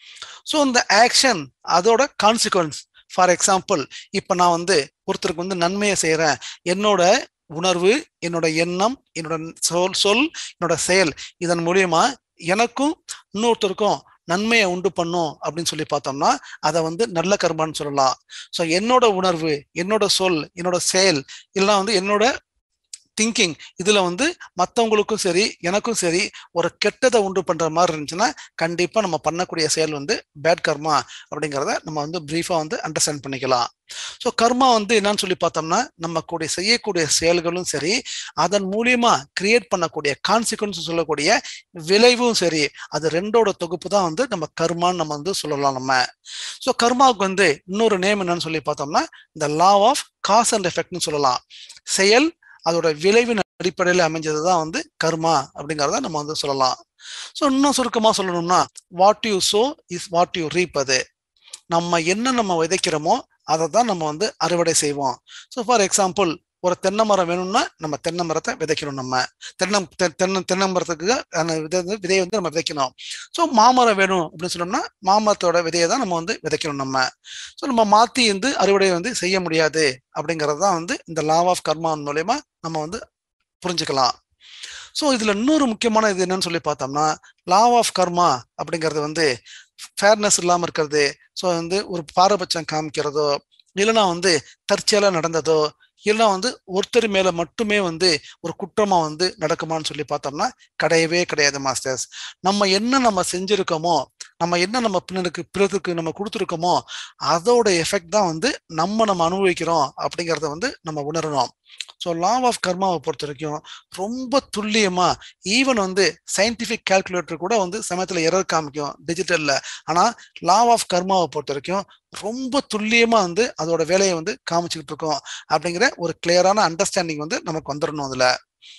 ஸோ இந்த ஆக்ஷன் அதோட கான்சிக்வன்ஸ் ஃபார் எக்ஸாம்பிள் இப்போ நான் வந்து ஒருத்தருக்கு வந்து நன்மையை செய்யறேன் என்னோட உணர்வு என்னோட எண்ணம் என்னோட சொல் சொல் என்னோட செயல் இதன் மூலியமா எனக்கும் இன்னொருத்தருக்கும் நன்மையை உண்டு பண்ணும் அப்படின்னு சொல்லி பார்த்தோம்னா அதை வந்து நல்ல கர்மான்னு சொல்லலாம் ஸோ என்னோட உணர்வு என்னோட சொல் என்னோட செயல் இல்லைன்னா வந்து என்னோட திங்கிங் இதுல வந்து மற்றவங்களுக்கும் சரி எனக்கும் சரி ஒரு கெட்டதை உண்டு பண்ற மாதிரி இருந்துச்சுன்னா கண்டிப்பா நம்ம பண்ணக்கூடிய செயல் வந்து பேட் கர்மா அப்படிங்கிறத நம்ம வந்து பிரீஃபா வந்து அண்டர்ஸ்டாண்ட் பண்ணிக்கலாம் ஸோ கர்மா வந்து என்னன்னு சொல்லி பார்த்தோம்னா நம்ம கூட செய்யக்கூடிய செயல்களும் சரி அதன் மூலியமா கிரியேட் பண்ணக்கூடிய கான்சிக்வன்ஸ் சொல்லக்கூடிய விளைவும் சரி அது ரெண்டோட தொகுப்பு தான் வந்து நம்ம கர்மான்னு நம்ம வந்து சொல்லலாம் நம்ம ஸோ கர்மாவுக்கு வந்து இன்னொரு நேம் என்னன்னு சொல்லி பார்த்தோம்னா இந்த லா ஆஃப் காஸ் அண்ட் எஃபெக்ட்னு சொல்லலாம் செயல் அதோட விளைவின் அடிப்படையில் அமைஞ்சது தான் வந்து கர்மா அப்படிங்கிறத நம்ம வந்து சொல்லலாம் ஸோ இன்னும் சுருக்கமாக சொல்லணும்னா what you sow is what you reap அது நம்ம என்ன நம்ம விதைக்கிறோமோ அதை தான் நம்ம வந்து அறுவடை செய்வோம் ஸோ ஃபார் எக்ஸாம்பிள் ஒரு தென்னை மரம் வேணும்னா நம்ம தென்னை மரத்தை விதைக்கணும் நம்ம தென்னை தெ- தென்னை தென்னை மரத்துக்கு அந்த விதை வந்து- விதையை வந்து நம்ம விதைக்கணும் ஸோ மாமரம் வேணும் அப்படின்னு சொன்னோம்னா மாமரத்தோட விதையை தான் நம்ம வந்து விதைக்கணும் நம்ம ஸோ நம்ம மாற்றி வந்து அறுவடை வந்து செய்ய முடியாது அப்படிங்கிறது தான் வந்து இந்த லா ஆஃப் கர்மா மூலயமா நம்ம வந்து புரிஞ்சுக்கலாம் ஸோ இதுல இன்னொரு முக்கியமான இது என்னன்னு சொல்லி பார்த்தோம்னா லா ஆஃப் கர்மா அப்படிங்கிறது வந்து ஃபேர்னஸ் இல்லாமல் இருக்கிறது ஸோ வந்து ஒரு பாரபட்சம் காமிக்கிறதோ இல்லைன்னா வந்து தற்செயலா நடந்ததோ இல்லைன்னா வந்து ஒருத்தர் மேல மட்டுமே வந்து ஒரு குற்றமா வந்து நடக்குமான்னு சொல்லி பார்த்தோம்னா கிடையவே கிடையாது மாஸ்டர்ஸ் நம்ம என்ன நம்ம செஞ்சிருக்கோமோ நம்ம என்ன நம்ம பின்னருக்கு பிறருக்கு நம்ம கொடுத்துருக்கோமோ அதோட எஃபெக்ட் தான் வந்து நம்ம நம்ம அனுபவிக்கிறோம் அப்படிங்கிறத வந்து நம்ம உணரணும் ஸோ லா ஆஃப் கர்மாவை பொறுத்த வரைக்கும் ரொம்ப துல்லியமா ஈவன் வந்து சயின்டிஃபிக் கால்குலேட்டர் கூட வந்து சமயத்துல எரர் காமிக்கும் டிஜிட்டல்ல ஆனா லா ஆஃப் கர்மாவை பொறுத்த வரைக்கும் ரொம்ப துல்லியமா வந்து அதோட வேலையை வந்து காமிச்சுக்கிட்டு இருக்கோம் அப்படிங்கிற ஒரு கிளியரான அண்டர்ஸ்டாண்டிங் வந்து நமக்கு வந்துடணும் அதுல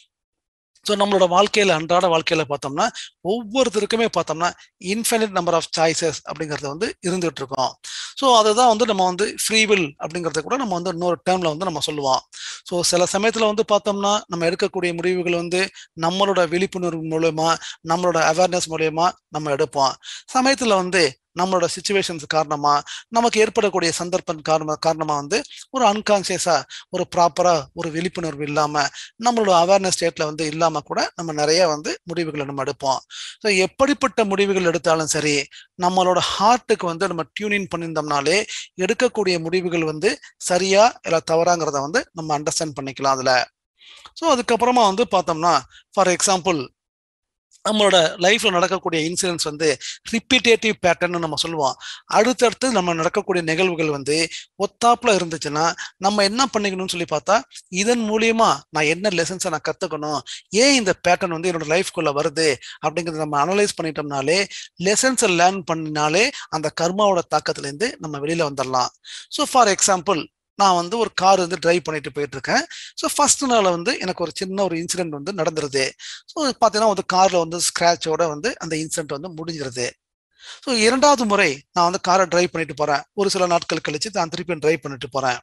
ஸோ நம்மளோட வாழ்க்கையில அன்றாட வாழ்க்கையில பார்த்தோம்னா ஒவ்வொருத்தருக்குமே பார்த்தோம்னா இன்ஃபினிட் நம்பர் ஆஃப் சாய்ஸஸ் அப்படிங்கிறது வந்து இருந்துகிட்டு இருக்கோம் ஸோ அதுதான் வந்து நம்ம வந்து ஃப்ரீ வில் அப்படிங்கிறத கூட நம்ம வந்து இன்னொரு டேர்ம்ல வந்து நம்ம சொல்லுவோம் ஸோ சில சமயத்துல வந்து பார்த்தோம்னா நம்ம எடுக்கக்கூடிய முடிவுகள் வந்து நம்மளோட விழிப்புணர்வு மூலயமா நம்மளோட அவேர்னஸ் மூலயமா நம்ம எடுப்போம் சமயத்துல வந்து நம்மளோட சுச்சுவேஷன்ஸ் காரணமா நமக்கு ஏற்படக்கூடிய சந்தர்ப்பம் காரணமா காரணமா வந்து ஒரு அன்கான்சியஸா ஒரு ப்ராப்பரா ஒரு விழிப்புணர்வு இல்லாம நம்மளோட அவேர்னஸ் ஸ்டேட்ல வந்து இல்லாம கூட நம்ம நிறைய வந்து முடிவுகளை நம்ம எடுப்போம் ஸோ எப்படிப்பட்ட முடிவுகள் எடுத்தாலும் சரி நம்மளோட ஹார்ட்டுக்கு வந்து நம்ம டியூனின் பண்ணியிருந்தோம்னாலே எடுக்கக்கூடிய முடிவுகள் வந்து சரியா இல்லை தவறாங்கிறத வந்து நம்ம அண்டர்ஸ்டாண்ட் பண்ணிக்கலாம் அதுல ஸோ அதுக்கப்புறமா வந்து பார்த்தோம்னா ஃபார் எக்ஸாம்பிள் நம்மளோட லைஃப்ல நடக்கக்கூடிய இன்சிடென்ட்ஸ் வந்து ரிப்பீட்டேட்டிவ் பேட்டர்ன் நம்ம சொல்லுவோம் அடுத்தடுத்து நம்ம நடக்கக்கூடிய நிகழ்வுகள் வந்து ஒத்தாப்புல இருந்துச்சுன்னா நம்ம என்ன பண்ணிக்கணும்னு சொல்லி பார்த்தா இதன் மூலியமா நான் என்ன லெசன்ஸை நான் கத்துக்கணும் ஏன் இந்த பேட்டர்ன் வந்து என்னோட லைஃப்குள்ள வருது அப்படிங்கறத நம்ம அனலைஸ் பண்ணிட்டோம்னாலே லெசன்ஸை லேர்ன் பண்ணினாலே அந்த கர்மாவோட தாக்கத்துல இருந்து நம்ம வெளியில வந்துடலாம் ஸோ ஃபார் எக்ஸாம்பிள் நான் வந்து ஒரு கார் வந்து டிரைவ் பண்ணிட்டு போயிட்டு இருக்கேன் ஸோ ஃபர்ஸ்ட் நாள் வந்து எனக்கு ஒரு சின்ன ஒரு இன்சிடென்ட் வந்து நடந்துருது ஸோ பார்த்தீங்கன்னா வந்து கார்ல வந்து ஸ்கிராச்சோட வந்து அந்த இன்சிடென்ட் வந்து முடிஞ்சிருது ஸோ இரண்டாவது முறை நான் வந்து காரை டிரைவ் பண்ணிட்டு போறேன் ஒரு சில நாட்கள் கழிச்சு நான் திருப்பி டிரைவ் பண்ணிட்டு போறேன்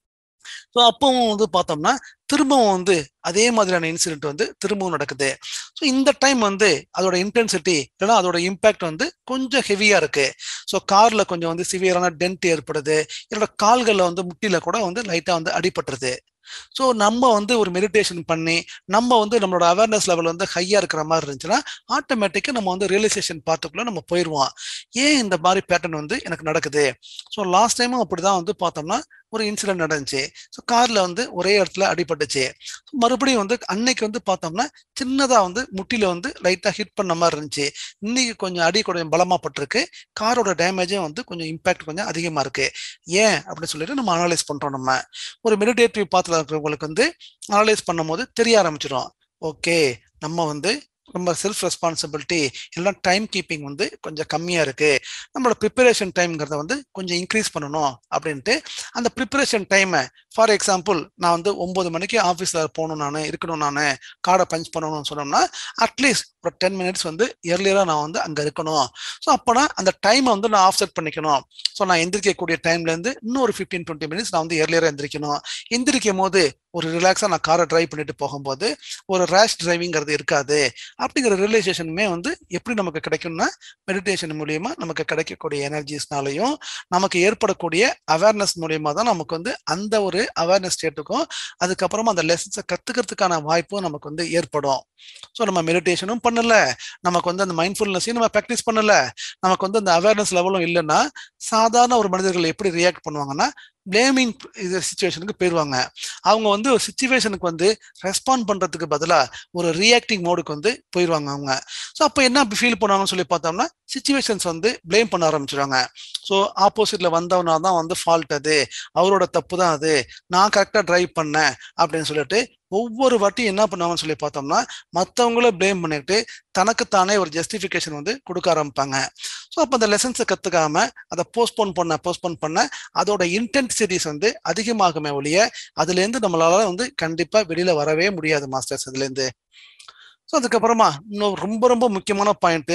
ஸோ அப்பவும் வந்து பார்த்தோம்னா திரும்பவும் வந்து அதே மாதிரியான இன்சிடென்ட் வந்து திரும்பவும் நடக்குது ஸோ இந்த டைம் வந்து அதோட இன்டென்சிட்டி இல்லைன்னா அதோட இம்பாக்ட் வந்து கொஞ்சம் ஹெவியா இருக்கு ஸோ கார்ல கொஞ்சம் வந்து சிவியரான டென்ட் ஏற்படுது என்னோட கால்களில் வந்து முட்டில கூட வந்து லைட்டா வந்து அடிபட்டுருது ஸோ நம்ம வந்து ஒரு மெடிடேஷன் பண்ணி நம்ம வந்து நம்மளோட அவேர்னஸ் லெவல் வந்து ஹையா இருக்கிற மாதிரி இருந்துச்சுன்னா ஆட்டோமேட்டிக்காக நம்ம வந்து ரியலைசேஷன் பார்த்துக்குள்ள நம்ம போயிடுவோம் ஏன் இந்த மாதிரி பேட்டர்ன் வந்து எனக்கு நடக்குது ஸோ லாஸ்ட் டைமும் அப்படிதான் வந்து பார்த்தோம்னா ஒரு இன்சிடென்ட் நடந்துச்சு ஸோ கார்ல வந்து ஒரே இடத்துல அடிபட்டுச்சு மறுபடியும் வந்து அன்னைக்கு வந்து பார்த்தோம்னா சின்னதா வந்து முட்டில வந்து லைட்டா ஹிட் பண்ண மாதிரி இருந்துச்சு இன்னைக்கு கொஞ்சம் அடி கொஞ்சம் பலமா பட்டிருக்கு காரோட டேமேஜும் வந்து கொஞ்சம் இம்பாக்ட் கொஞ்சம் அதிகமா இருக்கு ஏன் அப்படின்னு சொல்லிட்டு நம்ம அனலைஸ் பண்றோம் நம்ம ஒரு மெடிடேட்டிவ் பாத்துல இருக்கிறவங்களுக்கு வந்து அனலைஸ் பண்ணும்போது தெரிய ஆரம்பிச்சிடும் ஓகே நம்ம வந்து ரொம்ப செல்ஃப் ரெஸ்பான்சிபிலிட்டி எல்லாம் டைம் கீப்பிங் வந்து கொஞ்சம் கம்மியா இருக்கு நம்மளோட ப்ரிப்பரேஷன் டைம்ங்கிறத வந்து கொஞ்சம் இன்க்ரீஸ் பண்ணணும் அப்படின்ட்டு அந்த ப்ரிப்பரேஷன் டைமை ஃபார் எக்ஸாம்பிள் நான் வந்து ஒன்பது மணிக்கு ஆஃபீஸில் போகணும் நான் இருக்கணும் நான் கார்டை பஞ்ச் பண்ணணும்னு சொன்னோம்னா அட்லீஸ்ட் ஒரு டென் மினிட்ஸ் வந்து எர்லியராக நான் வந்து அங்கே இருக்கணும் ஸோ அப்போனா அந்த டைமை வந்து நான் ஆஃப்செட் பண்ணிக்கணும் ஸோ நான் எந்திரிக்கக்கூடிய டைம்லேருந்து இன்னும் ஒரு ஃபிஃப்டீன் டுவெண்ட்டி மினிட்ஸ் நான் வந்து எர்லியராக எந்திரிக்கணும் எந்திரிக்கும் போது ஒரு ரிலாக்ஸாக நான் காரை டிரைவ் பண்ணிட்டு போகும்போது ஒரு ரேஷ் டிரைவிங்கிறது இருக்காது அப்படிங்கிற ரியலைசேஷனுமே வந்து எப்படி நமக்கு கிடைக்கும்னா மெடிடேஷன் மூலியமா நமக்கு கிடைக்கக்கூடிய எனர்ஜிஸ்னாலையும் நமக்கு ஏற்படக்கூடிய அவேர்னஸ் மூலியமா தான் நமக்கு வந்து அந்த ஒரு அவேர்னஸ் ஸ்டேட்டுக்கும் அதுக்கப்புறமா அந்த லெசன்ஸை கத்துக்கிறதுக்கான வாய்ப்பும் நமக்கு வந்து ஏற்படும் ஸோ நம்ம மெடிடேஷனும் பண்ணல நமக்கு வந்து அந்த மைண்ட்ஃபுல்னஸையும் நம்ம ப்ராக்டிஸ் பண்ணல நமக்கு வந்து அந்த அவேர்னஸ் லெவலும் இல்லைன்னா சாதாரண ஒரு மனிதர்கள் எப்படி ரியாக்ட் பண்ணுவாங்கன்னா பிளேமிங் இது சுச்சுவேஷனுக்கு போயிடுவாங்க அவங்க வந்து ஒரு சுச்சுவேஷனுக்கு வந்து ரெஸ்பாண்ட் பண்றதுக்கு பதிலாக ஒரு ரியாக்டிங் மோடுக்கு வந்து போயிடுவாங்க அவங்க ஸோ அப்போ என்ன ஃபீல் பண்ணுவாங்கன்னு சொல்லி பார்த்தோம்னா சுச்சுவேஷன்ஸ் வந்து பிளேம் பண்ண ஆரம்பிச்சிடுவாங்க ஸோ ஆப்போசிட்ல வந்தவனா தான் வந்து ஃபால்ட் அது அவரோட தப்பு தான் அது நான் கரெக்டாக டிரைவ் பண்ணேன் அப்படின்னு சொல்லிட்டு ஒவ்வொரு வாட்டியும் என்ன பண்ணுவாங்கன்னு சொல்லி பார்த்தோம்னா மற்றவங்கள பிளேம் பண்ணிட்டு தனக்குத்தானே ஒரு ஜஸ்டிஃபிகேஷன் வந்து கொடுக்க ஆரம்பிப்பாங்க ஸோ அப்போ அந்த லெசன்ஸை கற்றுக்காம அதை போஸ்ட்போன் பண்ண போஸ்ட்போன் பண்ண அதோட இன்டென்சிட்டிஸ் வந்து அதிகமாகுமே ஒழிய அதுலேருந்து நம்மளால வந்து கண்டிப்பாக வெளியில வரவே முடியாது மாஸ்டர்ஸ் அதுலேருந்து ஸோ அதுக்கப்புறமா இன்னும் ரொம்ப ரொம்ப முக்கியமான பாயிண்ட்டு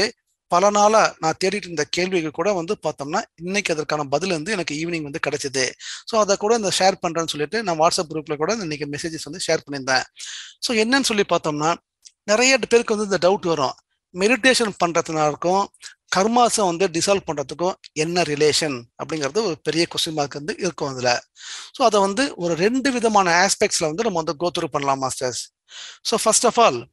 பல நாளா நான் தேடிட்டு இருந்த கேள்விகள் கூட வந்து பார்த்தோம்னா இன்னைக்கு அதற்கான பதில் வந்து எனக்கு ஈவினிங் வந்து கிடைச்சது ஸோ அதை கூட இந்த ஷேர் பண்றேன்னு சொல்லிட்டு நான் வாட்ஸ்அப் குரூப்ல கூட இன்னைக்கு மெசேஜஸ் வந்து ஷேர் பண்ணியிருந்தேன் ஸோ என்னன்னு சொல்லி பார்த்தோம்னா நிறைய பேருக்கு வந்து இந்த டவுட் வரும் மெடிடேஷன் பண்றதுனாருக்கும் கர்மாஸை வந்து டிசால்வ் பண்றதுக்கும் என்ன ரிலேஷன் அப்படிங்கிறது ஒரு பெரிய கொஸ்டின் மார்க் வந்து இருக்கும் அதுல ஸோ அதை வந்து ஒரு ரெண்டு விதமான ஆஸ்பெக்ட்ஸ்ல வந்து நம்ம வந்து கோத்ரூ பண்ணலாம் masters so first of all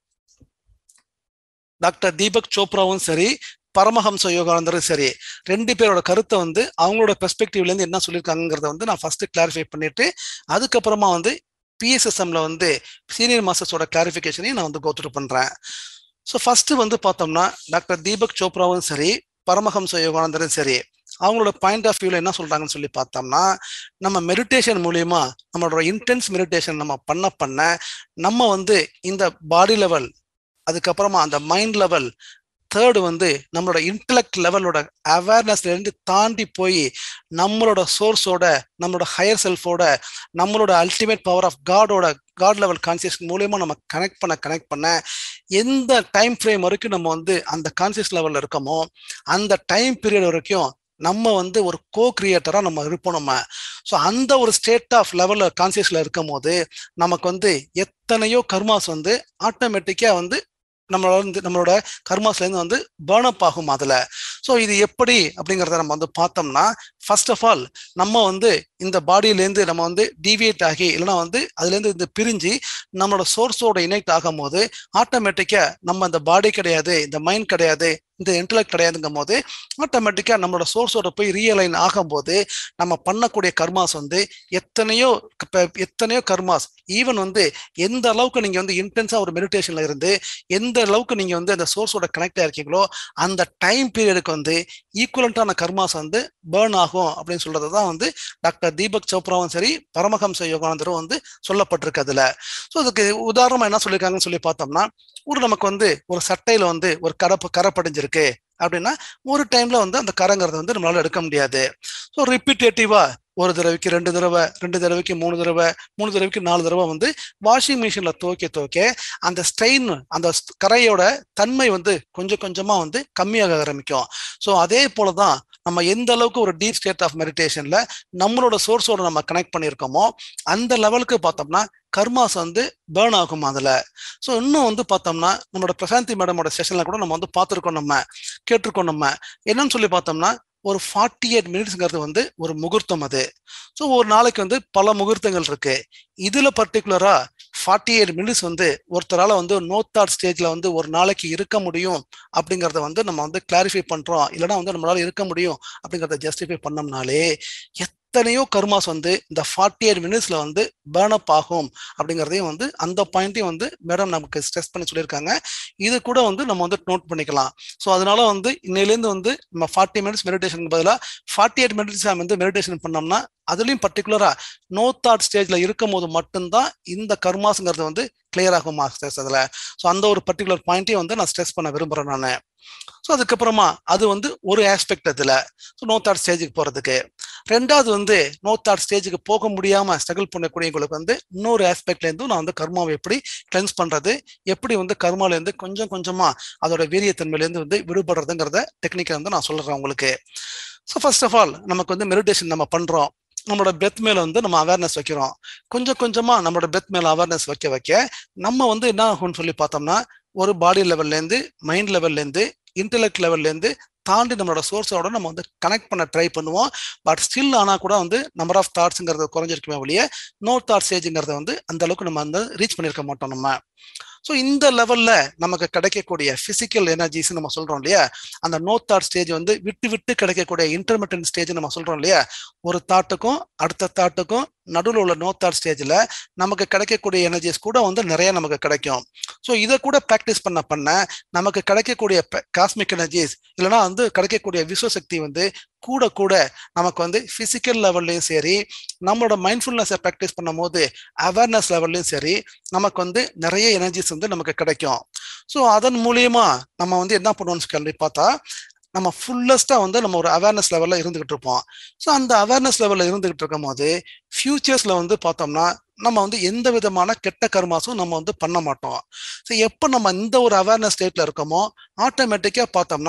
doctor Deepak சோப்ராவும் சரி பரமஹம்ச யோகானந்தரும் சரி ரெண்டு பேரோட கருத்தை வந்து அவங்களோட பெர்ஸ்பெக்டிவ்ல இருந்து என்ன சொல்லியிருக்காங்கிறத வந்து நான் ஃபர்ஸ்ட் கிளாரிஃபை பண்ணிட்டு அதுக்கப்புறமா வந்து பிஎஸ்எஸ்எம்ல வந்து சீனியர் மாஸ்டர்ஸோட கிளாரிஃபிகேஷனையும் நான் வந்து கோத்ரூ பண்றேன் ஸோ ஃபர்ஸ்ட் வந்து பார்த்தோம்னா டாக்டர் தீபக் சோப்ராவும் சரி பரமஹம்ச யோகானந்தரும் சரி அவங்களோட பாயிண்ட் ஆஃப் வியூல என்ன சொல்றாங்கன்னு சொல்லி பார்த்தோம்னா நம்ம மெடிடேஷன் மூலியமா நம்மளோட இன்டென்ஸ் மெடிடேஷன் நம்ம பண்ண பண்ண நம்ம வந்து இந்த பாடி லெவல் அதுக்கப்புறமா அந்த மைண்ட் லெவல் தேர்டு வந்து நம்மளோட இன்டலெக்ட் லெவலோட அவேர்னஸ்ல இருந்து தாண்டி போய் நம்மளோட சோர்ஸோட நம்மளோட ஹையர் செல்ஃபோட நம்மளோட அல்டிமேட் பவர் ஆஃப் காடோட காட் லெவல் கான்சியஸ் மூலியமா நம்ம கனெக்ட் பண்ண கனெக்ட் பண்ண எந்த டைம் ஃப்ரேம் வரைக்கும் நம்ம வந்து அந்த கான்சியஸ் லெவல்ல இருக்கோமோ அந்த டைம் பீரியட் வரைக்கும் நம்ம வந்து ஒரு கோ கிரியேட்டரா நம்ம இருப்போம் நம்ம ஸோ அந்த ஒரு ஸ்டேட் ஆஃப் லெவல்ல கான்சியஸ்ல இருக்கும் போது நமக்கு வந்து எத்தனையோ கர்மாஸ் வந்து ஆட்டோமேட்டிக்கா வந்து நம்மளோட வந்து நம்மளோட கர்மாஸ்ல இருந்து வந்து பேர்ன் அப் ஆகும் அதுல ஸோ இது எப்படி அப்படிங்கிறத நம்ம வந்து பார்த்தோம்னா ஃபர்ஸ்ட் ஆஃப் ஆல் நம்ம வந்து இந்த பாடியிலேருந்து நம்ம வந்து டிவியேட் ஆகி இல்லைன்னா வந்து அதுலேருந்து இந்த பிரிஞ்சு நம்மளோட சோர்ஸோட இணைக்ட் ஆகும் போது ஆட்டோமேட்டிக்கா நம்ம இந்த பாடி கிடையாது இந்த மைண்ட் கிடையாது இந்த இன்டலெக்ட் கிடையாதுங்கும் போது ஆட்டோமேட்டிக்கா நம்மளோட சோர்ஸோட போய் ரீஅலைன் ஆகும்போது நம்ம பண்ணக்கூடிய கர்மாஸ் வந்து எத்தனையோ எத்தனையோ கர்மாஸ் ஈவன் வந்து எந்த அளவுக்கு நீங்க வந்து இன்டென்ஸா ஒரு மெடிடேஷன்ல இருந்து எந்த அளவுக்கு நீங்க வந்து அந்த சோர்ஸோட கனெக்ட் ஆயிருக்கீங்களோ அந்த டைம் பீரியடுக்கு வந்து ஈக்குவலண்டான கர்மாஸ் வந்து பேர்ன் ஆகும் அப்படின்னு சொல்றது தான் வந்து டாக்டர் தீபக் சோப்ராவும் சரி பரமஹம்ச யோகானந்தரும் வந்து சொல்லப்பட்டிருக்கு அதுல ஸோ அதுக்கு உதாரணமா என்ன சொல்லியிருக்காங்கன்னு சொல்லி பார்த்தோம்னா ஒரு நமக்கு வந்து ஒரு சட்டையில வந்து ஒரு கரை கரை படிஞ்சிருக்கு அப்படின்னா ஒரு டைம்ல வந்து அந்த கரைங்கிறத வந்து நம்மளால எடுக்க முடியாது ஸோ ரிப்பீட்டேட்டிவா ஒரு தடவைக்கு ரெண்டு தடவை ரெண்டு தடவைக்கு மூணு தடவை மூணு தடவைக்கு நாலு தடவை வந்து வாஷிங் மிஷின்ல துவைக்க துவைக்க அந்த ஸ்ட்ரெயின் அந்த கரையோட தன்மை வந்து கொஞ்சம் கொஞ்சமா வந்து கம்மியாக ஆரம்பிக்கும் ஸோ அதே போலதான் நம்ம எந்த அளவுக்கு ஒரு டீப் ஸ்டேட் ஆஃப் மெடிடேஷன்ல நம்மளோட சோர்ஸோட நம்ம கனெக்ட் பண்ணியிருக்கோமோ அந்த லெவலுக்கு பார்த்தோம்னா கர்மாஸ் வந்து பேர்ன் ஆகும் அதுல ஸோ இன்னும் வந்து பார்த்தோம்னா நம்மளோட பிரசாந்தி மேடமோட செஷன்ல கூட நம்ம வந்து பார்த்துருக்கோம் நம்ம கேட்டிருக்கோம் நம்ம என்னன்னு சொல்லி பார்த்தோம்னா ஒரு ஃபார்ட்டி எயிட் மினிட்ஸ்ங்கிறது வந்து ஒரு முகூர்த்தம் அது ஸோ ஒரு நாளைக்கு வந்து பல முகூர்த்தங்கள் இருக்கு இதுல பர்டிகுலரா ஃபார்ட்டி எயிட் மினிட்ஸ் வந்து ஒருத்தரால வந்து நோ தாட் ஸ்டேஜ்ல வந்து ஒரு நாளைக்கு இருக்க முடியும் அப்படிங்கறத வந்து நம்ம வந்து கிளாரிஃபை பண்றோம் இல்லைன்னா வந்து நம்மளால இருக்க முடியும் அப்படிங்கறத ஜஸ்டிஃபை பண்ணோம்னாலே எத்தனையோ கர்மாஸ் வந்து இந்த ஃபார்ட்டி எயிட் மினிட்ஸ்ல வந்து பேர்ன் அப் ஆகும் அப்படிங்கிறதையும் வந்து அந்த பாயிண்ட்டையும் வந்து மேடம் நமக்கு ஸ்ட்ரெஸ் பண்ணி சொல்லியிருக்காங்க இது கூட வந்து நம்ம வந்து நோட் பண்ணிக்கலாம் ஸோ அதனால வந்து இன்னையிலேருந்து வந்து நம்ம ஃபார்ட்டி மினிட்ஸ் மெடிடேஷன் பதிலாக ஃபார்ட்டி எயிட் மினிட்ஸ் வந்து மெடிடேஷன் பண்ணோம்னா அதுலயும் பர்டிகுலரா நோ தாட் ஸ்டேஜ்ல இருக்கும் போது மட்டும்தான் இந்த கர்மாஸ்ங்கிறது வந்து கிளியர் ஆகும் மாஸ்டர்ஸ் அதுல ஸோ அந்த ஒரு பர்டிகுலர் பாயிண்ட்டையும் வந்து நான் ஸ்ட்ரெஸ் பண்ண விரும்புறேன் நான் ஸோ அதுக்கப்புறமா அது வந்து ஒரு ஆஸ்பெக்ட் அதுல ஸோ நோ தாட் ஸ்டேஜுக்கு போறதுக்கு ரெண்டாவது வந்து நோ தாட் ஸ்டேஜுக்கு போக முடியாம ஸ்ட்ரகிள் பண்ணக்கூடியவங்களுக்கு வந்து இன்னொரு ஆஸ்பெக்ட்ல இருந்தும் நான் வந்து கர்மாவை எப்படி கிளென்ஸ் பண்றது எப்படி வந்து கர்மால இருந்து கொஞ்சம் கொஞ்சமா அதோட வீரியத்தன்மையில இருந்து வந்து விடுபடுறதுங்கிறத டெக்னிக்கை வந்து நான் சொல்றேன் உங்களுக்கு ஸோ ஃபர்ஸ்ட் ஆஃப் ஆல் நமக்கு வந்து மெடிடேஷன் நம்ம பண்றோம் நம்மளோட பெத் மேல வந்து நம்ம அவேர்னஸ் வைக்கிறோம் கொஞ்சம் கொஞ்சமா நம்மளோட பெத் மேல அவேர்னஸ் வைக்க வைக்க நம்ம வந்து என்ன ஆகும்னு சொல்லி பார்த்தோம்னா ஒரு பாடி லெவல்ல இருந்து மைண்ட் லெவல்ல இருந்து இன்டெலெக்ட் லெவல்ல இருந்து தாண்டி நம்மளோட சோர்ஸோட நம்ம வந்து கனெக்ட் பண்ண ட்ரை பண்ணுவோம் பட் ஸ்டில் ஆனால் கூட வந்து நம்பர் ஆஃப் தாட்ஸுங்கிறது குறைஞ்சிருக்குமே ஒழிய நோ தாட் ஸ்டேஜுங்கிறத வந்து அந்த அளவுக்கு நம்ம வந்து ரீச் பண்ணியிருக்க மாட்டோம் நம்ம ஸோ இந்த லெவல்ல நமக்கு கிடைக்கக்கூடிய பிசிக்கல் எனர்ஜிஸ் நம்ம சொல்றோம் இல்லையா அந்த நோ தாட் ஸ்டேஜ் வந்து விட்டு விட்டு கிடைக்கக்கூடிய இன்டர்மீடியன் ஸ்டேஜ் நம்ம சொல்றோம் இல்லையா ஒரு தாட்டுக்கும் அடுத்த தாட்டுக்கும் நடுவில் உள்ள நோ தாட் ஸ்டேஜில் நமக்கு கிடைக்கக்கூடிய எனர்ஜிஸ் கூட வந்து நிறைய நமக்கு கிடைக்கும் ஸோ இதை கூட ப்ராக்டிஸ் பண்ண பண்ண நமக்கு கிடைக்கக்கூடிய காஸ்மிக் எனர்ஜிஸ் இல்லைன்னா வந்து கிடைக்கக்கூடிய விஸ்வசக்தி வந்து கூட கூட நமக்கு வந்து பிசிக்கல் லெவல்லையும் சரி நம்மளோட மைண்ட்ஃபுல்னஸை ப்ராக்டிஸ் பண்ணும் போது அவேர்னஸ் லெவல்லையும் சரி நமக்கு வந்து நிறைய எனர்ஜிஸ் வந்து நமக்கு கிடைக்கும் ஸோ அதன் மூலியமா நம்ம வந்து என்ன பண்ணுவோம்னு சொல்லி பார்த்தா நம்ம ஃபுல்லஸ்டா வந்து நம்ம ஒரு அவேர்னஸ் லெவல்ல இருந்துகிட்டு இருப்போம் ஸோ அந்த அவேர்னஸ் லெவல்ல இருந்துகிட்டு இருக்கும் போது ஃபியூச்சர்ஸ்ல வந்து பார்த்தோம்னா நம்ம வந்து எந்த விதமான கெட்ட கர்மாஸும் நம்ம வந்து பண்ண மாட்டோம் ஸோ எப்போ நம்ம இந்த ஒரு அவேர்னஸ் ஸ்டேட்ல இருக்கோமோ ஆட்டோமேட்டிக்கா பார்த்தோம்னா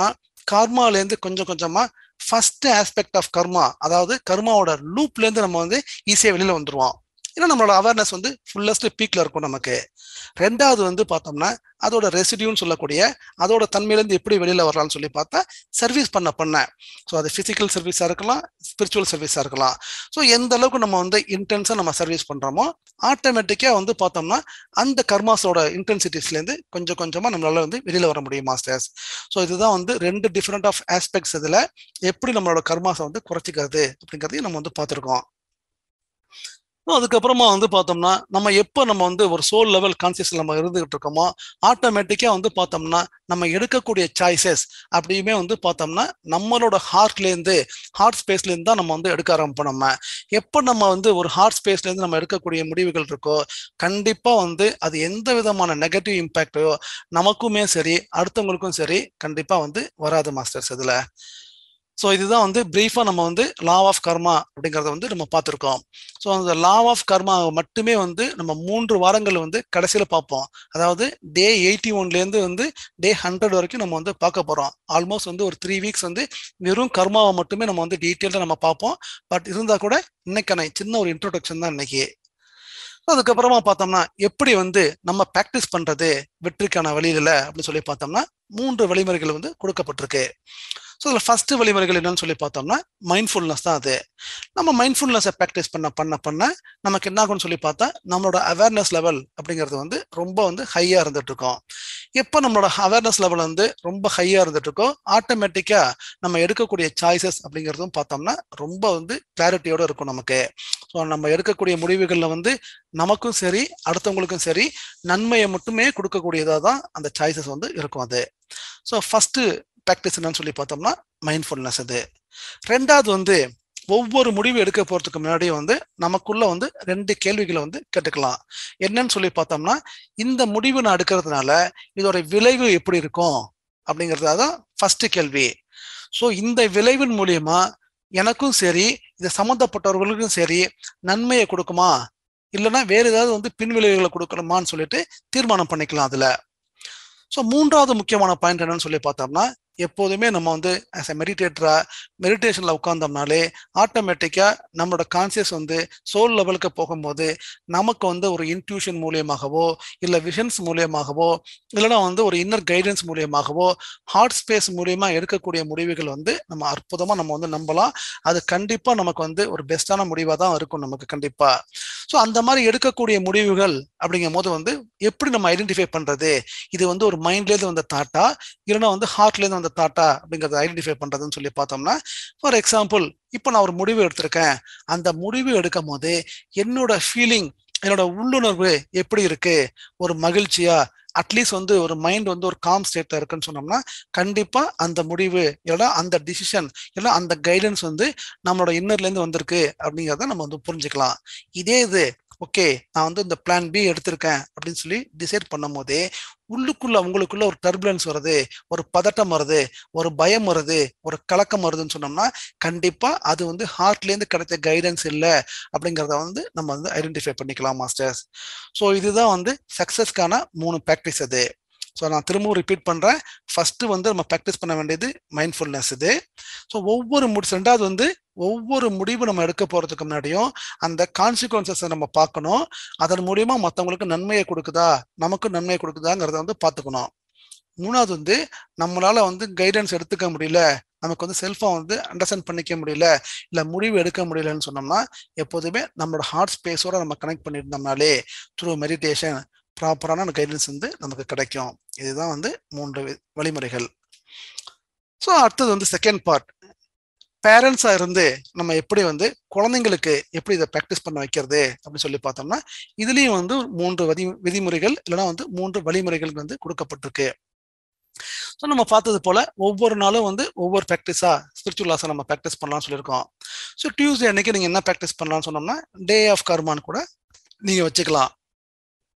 கர்மாலேருந்து கொஞ்சம் கொஞ்சமா ஃபர்ஸ்ட் ஆஸ்பெக்ட் ஆஃப் கர்மா அதாவது கர்மாவோட லூப்லேருந்து நம்ம வந்து ஈஸியாக வெளியில வந்துருவோம் ஏன்னா நம்மளோட அவேர்னஸ் வந்து ஃபுல்லஸ்ட் பீக்ல இருக்கும் நமக்கு ரெண்டாவது வந்து பார்த்தோம்னா அதோட ரெசிடியூன்னு சொல்லக்கூடிய அதோட தன்மையிலேருந்து எப்படி வெளியில வரலாம்னு சொல்லி பார்த்தா சர்வீஸ் பண்ண பண்ண ஸோ அது ஃபிசிக்கல் சர்வீஸாக இருக்கலாம் ஸ்பிரிச்சுவல் சர்வீஸாக இருக்கலாம் ஸோ எந்த அளவுக்கு நம்ம வந்து இன்டென்ஸாக நம்ம சர்வீஸ் பண்ணுறோமோ ஆட்டோமேட்டிக்காக வந்து பார்த்தோம்னா அந்த கர்மாஸோட இன்டென்சிட்டிஸ்லேருந்து கொஞ்சம் கொஞ்சமாக நம்மளால வந்து வெளியில் வர முடியும் மாஸ்டர்ஸ் ஸோ இதுதான் வந்து ரெண்டு டிஃப்ரெண்ட் ஆஃப் ஆஸ்பெக்ட்ஸ் இதில் எப்படி நம்மளோட கர்மாஸை வந்து குறைச்சிக்கிறது அப்படிங்கிறதையும் நம்ம வந்து பார்த்துருக்கோம் அதுக்கப்புறமா வந்து பார்த்தோம்னா நம்ம எப்போ நம்ம வந்து ஒரு சோல் லெவல் கான்சியஸ் நம்ம இருந்துகிட்டு இருக்கோமோ ஆட்டோமேட்டிக்காக வந்து பார்த்தோம்னா நம்ம எடுக்கக்கூடிய சாய்ஸஸ் அப்படியுமே வந்து பார்த்தோம்னா நம்மளோட ஹார்ட்லேருந்து ஹார்ட் ஸ்பேஸ்லேருந்து தான் நம்ம வந்து எடுக்க ஆரம்பிப்போம் நம்ம எப்போ நம்ம வந்து ஒரு ஹார்ட் ஸ்பேஸ்லேருந்து நம்ம எடுக்கக்கூடிய முடிவுகள் இருக்கோ கண்டிப்பாக வந்து அது எந்த விதமான நெகட்டிவ் இம்பேக்டோ நமக்குமே சரி அடுத்தவங்களுக்கும் சரி கண்டிப்பாக வந்து வராது மாஸ்டர்ஸ் இதில் ஸோ இதுதான் வந்து பிரீஃபாக நம்ம வந்து லா ஆஃப் கர்மா அப்படிங்கிறத வந்து நம்ம பார்த்துருக்கோம் ஸோ அந்த லா ஆஃப் கர்மா மட்டுமே வந்து நம்ம மூன்று வாரங்கள் வந்து கடைசியில் பார்ப்போம் அதாவது டே எயிட்டி ஒன்லேருந்து வந்து டே ஹண்ட்ரட் வரைக்கும் நம்ம வந்து பார்க்க போகிறோம் ஆல்மோஸ்ட் வந்து ஒரு த்ரீ வீக்ஸ் வந்து வெறும் கர்மாவை மட்டுமே நம்ம வந்து டீட்டெயிலாக நம்ம பார்ப்போம் பட் இருந்தால் கூட இன்னைக்கான சின்ன ஒரு இன்ட்ரோடக்ஷன் தான் இன்னைக்கு அதுக்கப்புறமா பார்த்தோம்னா எப்படி வந்து நம்ம ப்ராக்டிஸ் பண்றது வெற்றிக்கான வழியில அப்படின்னு சொல்லி பார்த்தோம்னா மூன்று வழிமுறைகள் வந்து கொடுக்கப்பட்டிருக்கு ஸோ அதில் ஃபர்ஸ்ட் வழிமுறைகள் என்னன்னு சொல்லி பார்த்தோம்னா மைண்ட்ஃபுல்னஸ் தான் அது நம்ம மைண்ட்ஃபுல்னஸை ப்ராக்டிஸ் பண்ண பண்ண பண்ண நமக்கு என்ன ஆகும்னு சொல்லி பார்த்தா நம்மளோட அவேர்னஸ் லெவல் அப்படிங்கிறது வந்து ரொம்ப வந்து ஹையாக இருந்துட்டு இருக்கோம் எப்போ நம்மளோட அவேர்னஸ் லெவல் வந்து ரொம்ப ஹையாக இருந்துட்டு இருக்கோ ஆட்டோமேட்டிக்காக நம்ம எடுக்கக்கூடிய சாய்ஸஸ் அப்படிங்கிறதும் பார்த்தோம்னா ரொம்ப வந்து கிளாரிட்டியோட இருக்கும் நமக்கு ஸோ நம்ம எடுக்கக்கூடிய முடிவுகளில் வந்து நமக்கும் சரி அடுத்தவங்களுக்கும் சரி நன்மையை மட்டுமே கொடுக்கக்கூடியதாக தான் அந்த சாய்ஸஸ் வந்து இருக்கும் அது ஸோ ஃபர்ஸ்ட் ப்ராக்டிஸ் என்னன்னு சொல்லி பார்த்தோம்னா மைண்ட்ஃபுல்னஸ் அது ரெண்டாவது வந்து ஒவ்வொரு முடிவு எடுக்க போறதுக்கு முன்னாடி வந்து நமக்குள்ள வந்து ரெண்டு கேள்விகளை வந்து கேட்டுக்கலாம் என்னன்னு சொல்லி பார்த்தோம்னா இந்த முடிவு நான் எடுக்கிறதுனால இதோட விளைவு எப்படி இருக்கும் அப்படிங்கிறது தான் ஃபர்ஸ்ட் கேள்வி ஸோ இந்த விளைவின் மூலியமா எனக்கும் சரி இது சம்மந்தப்பட்டவர்களுக்கும் சரி நன்மையை கொடுக்குமா இல்லைன்னா வேற ஏதாவது வந்து பின்விளைவுகளை கொடுக்கணுமான்னு சொல்லிட்டு தீர்மானம் பண்ணிக்கலாம் அதுல ஸோ மூன்றாவது முக்கியமான பாயிண்ட் என்னன்னு சொல்லி பார்த்தோம்னா எப்போதுமே நம்ம வந்து ஆஸ் எ மெடிடேட்டரா மெடிடேஷன்ல உட்காந்தோம்னாலே ஆட்டோமேட்டிக்கா நம்மளோட கான்சியஸ் வந்து சோல் லெவலுக்கு போகும்போது நமக்கு வந்து ஒரு இன்ட்யூஷன் மூலியமாகவோ இல்லை விஷன்ஸ் மூலியமாகவோ இல்லைன்னா வந்து ஒரு இன்னர் கைடன்ஸ் மூலியமாகவோ ஹார்ட் ஸ்பேஸ் மூலியமா எடுக்கக்கூடிய முடிவுகள் வந்து நம்ம அற்புதமா நம்ம வந்து நம்பலாம் அது கண்டிப்பா நமக்கு வந்து ஒரு பெஸ்டான முடிவாக தான் இருக்கும் நமக்கு கண்டிப்பா ஸோ அந்த மாதிரி எடுக்கக்கூடிய முடிவுகள் அப்படிங்கும் போது வந்து எப்படி நம்ம ஐடென்டிஃபை பண்றது இது வந்து ஒரு மைண்ட்லேருந்து வந்த தாட்டா இல்லைன்னா வந்து ஹார்ட்லேருந்து வந்த தாட்டா அப்படிங்கிறத ஐடென்டிஃபை பண்றதுன்னு சொல்லி பார்த்தோம்னா ஃபார் எக்ஸாம்பிள் இப்போ நான் ஒரு முடிவு எடுத்திருக்கேன் அந்த முடிவு எடுக்கும் போது என்னோட ஃபீலிங் என்னோட உள்ளுணர்வு எப்படி இருக்கு ஒரு மகிழ்ச்சியா அட்லீஸ்ட் வந்து ஒரு மைண்ட் வந்து ஒரு காம் ஸ்டேட்ல இருக்குன்னு சொன்னோம்னா கண்டிப்பா அந்த முடிவு இல்லைன்னா அந்த டிசிஷன் இல்லை அந்த கைடன்ஸ் வந்து நம்மளோட இன்னர்ல இருந்து வந்திருக்கு அப்படிங்கிறத நம்ம வந்து புரிஞ்சுக்கலாம் இதே இது ஓகே நான் வந்து இந்த பிளான் பி எடுத்திருக்கேன் அப்படின்னு சொல்லி டிசைட் பண்ணும் போதே உள்ளுக்குள்ள உங்களுக்குள்ள ஒரு டர்புலன்ஸ் வருது ஒரு பதட்டம் வருது ஒரு பயம் வருது ஒரு கலக்கம் வருதுன்னு சொன்னோம்னா கண்டிப்பா அது வந்து ஹார்ட்லேருந்து கிடைச்ச கைடன்ஸ் இல்லை அப்படிங்கிறத வந்து நம்ம வந்து ஐடென்டிஃபை பண்ணிக்கலாம் மாஸ்டர்ஸ் ஸோ இதுதான் வந்து சக்சஸ்க்கான மூணு ப்ராக்டிஸ் அது ஸோ நான் திரும்பவும் ரிப்பீட் பண்ணுறேன் ஃபர்ஸ்ட் வந்து நம்ம ப்ராக்டிஸ் பண்ண வேண்டியது மைண்ட்ஃபுல்னஸ் இது ஸோ ஒவ்வொரு முடி ரெண்டாவது வந்து ஒவ்வொரு முடிவு நம்ம எடுக்க போறதுக்கு முன்னாடியும் அந்த கான்சிக்வன்சஸை நம்ம பார்க்கணும் அதன் மூலியமா மற்றவங்களுக்கு நன்மையை கொடுக்குதா நமக்கு நன்மையை கொடுக்குதாங்கிறத வந்து பார்த்துக்கணும் மூணாவது வந்து நம்மளால வந்து கைடன்ஸ் எடுத்துக்க முடியல நமக்கு வந்து செல்ஃபை வந்து அண்டர்ஸ்டாண்ட் பண்ணிக்க முடியல இல்லை முடிவு எடுக்க முடியலன்னு சொன்னோம்னா எப்போதுமே நம்மளோட ஹார்ட் ஸ்பேஸோட நம்ம கனெக்ட் பண்ணியிருந்தோம்னாலே த்ரூ மெடிடேஷன் ப்ராப்பரான கைடன்ஸ் வந்து நமக்கு கிடைக்கும் இதுதான் வந்து மூன்று வழிமுறைகள் ஸோ அடுத்தது வந்து செகண்ட் பார்ட் பேரண்ட்ஸா இருந்து நம்ம எப்படி வந்து குழந்தைங்களுக்கு எப்படி இதை ப்ராக்டிஸ் பண்ண வைக்கிறது அப்படின்னு சொல்லி பார்த்தோம்னா இதுலயும் வந்து மூன்று விதி விதிமுறைகள் இல்லைன்னா வந்து மூன்று வழிமுறைகள் வந்து கொடுக்கப்பட்டிருக்கு ஸோ நம்ம பார்த்தது போல ஒவ்வொரு நாளும் வந்து ஒவ்வொரு ப்ராக்டிஸா ஸ்பிரிச்சுவலாஸை நம்ம ப்ராக்டிஸ் பண்ணலாம்னு சொல்லியிருக்கோம் ஸோ டியூஸ்டே அன்னைக்கு நீங்க என்ன ப்ராக்டிஸ் பண்ணலாம்னு சொன்னோம்னா டே ஆஃப் கர்மான்னு கூட நீங்க வச்சுக்கலாம்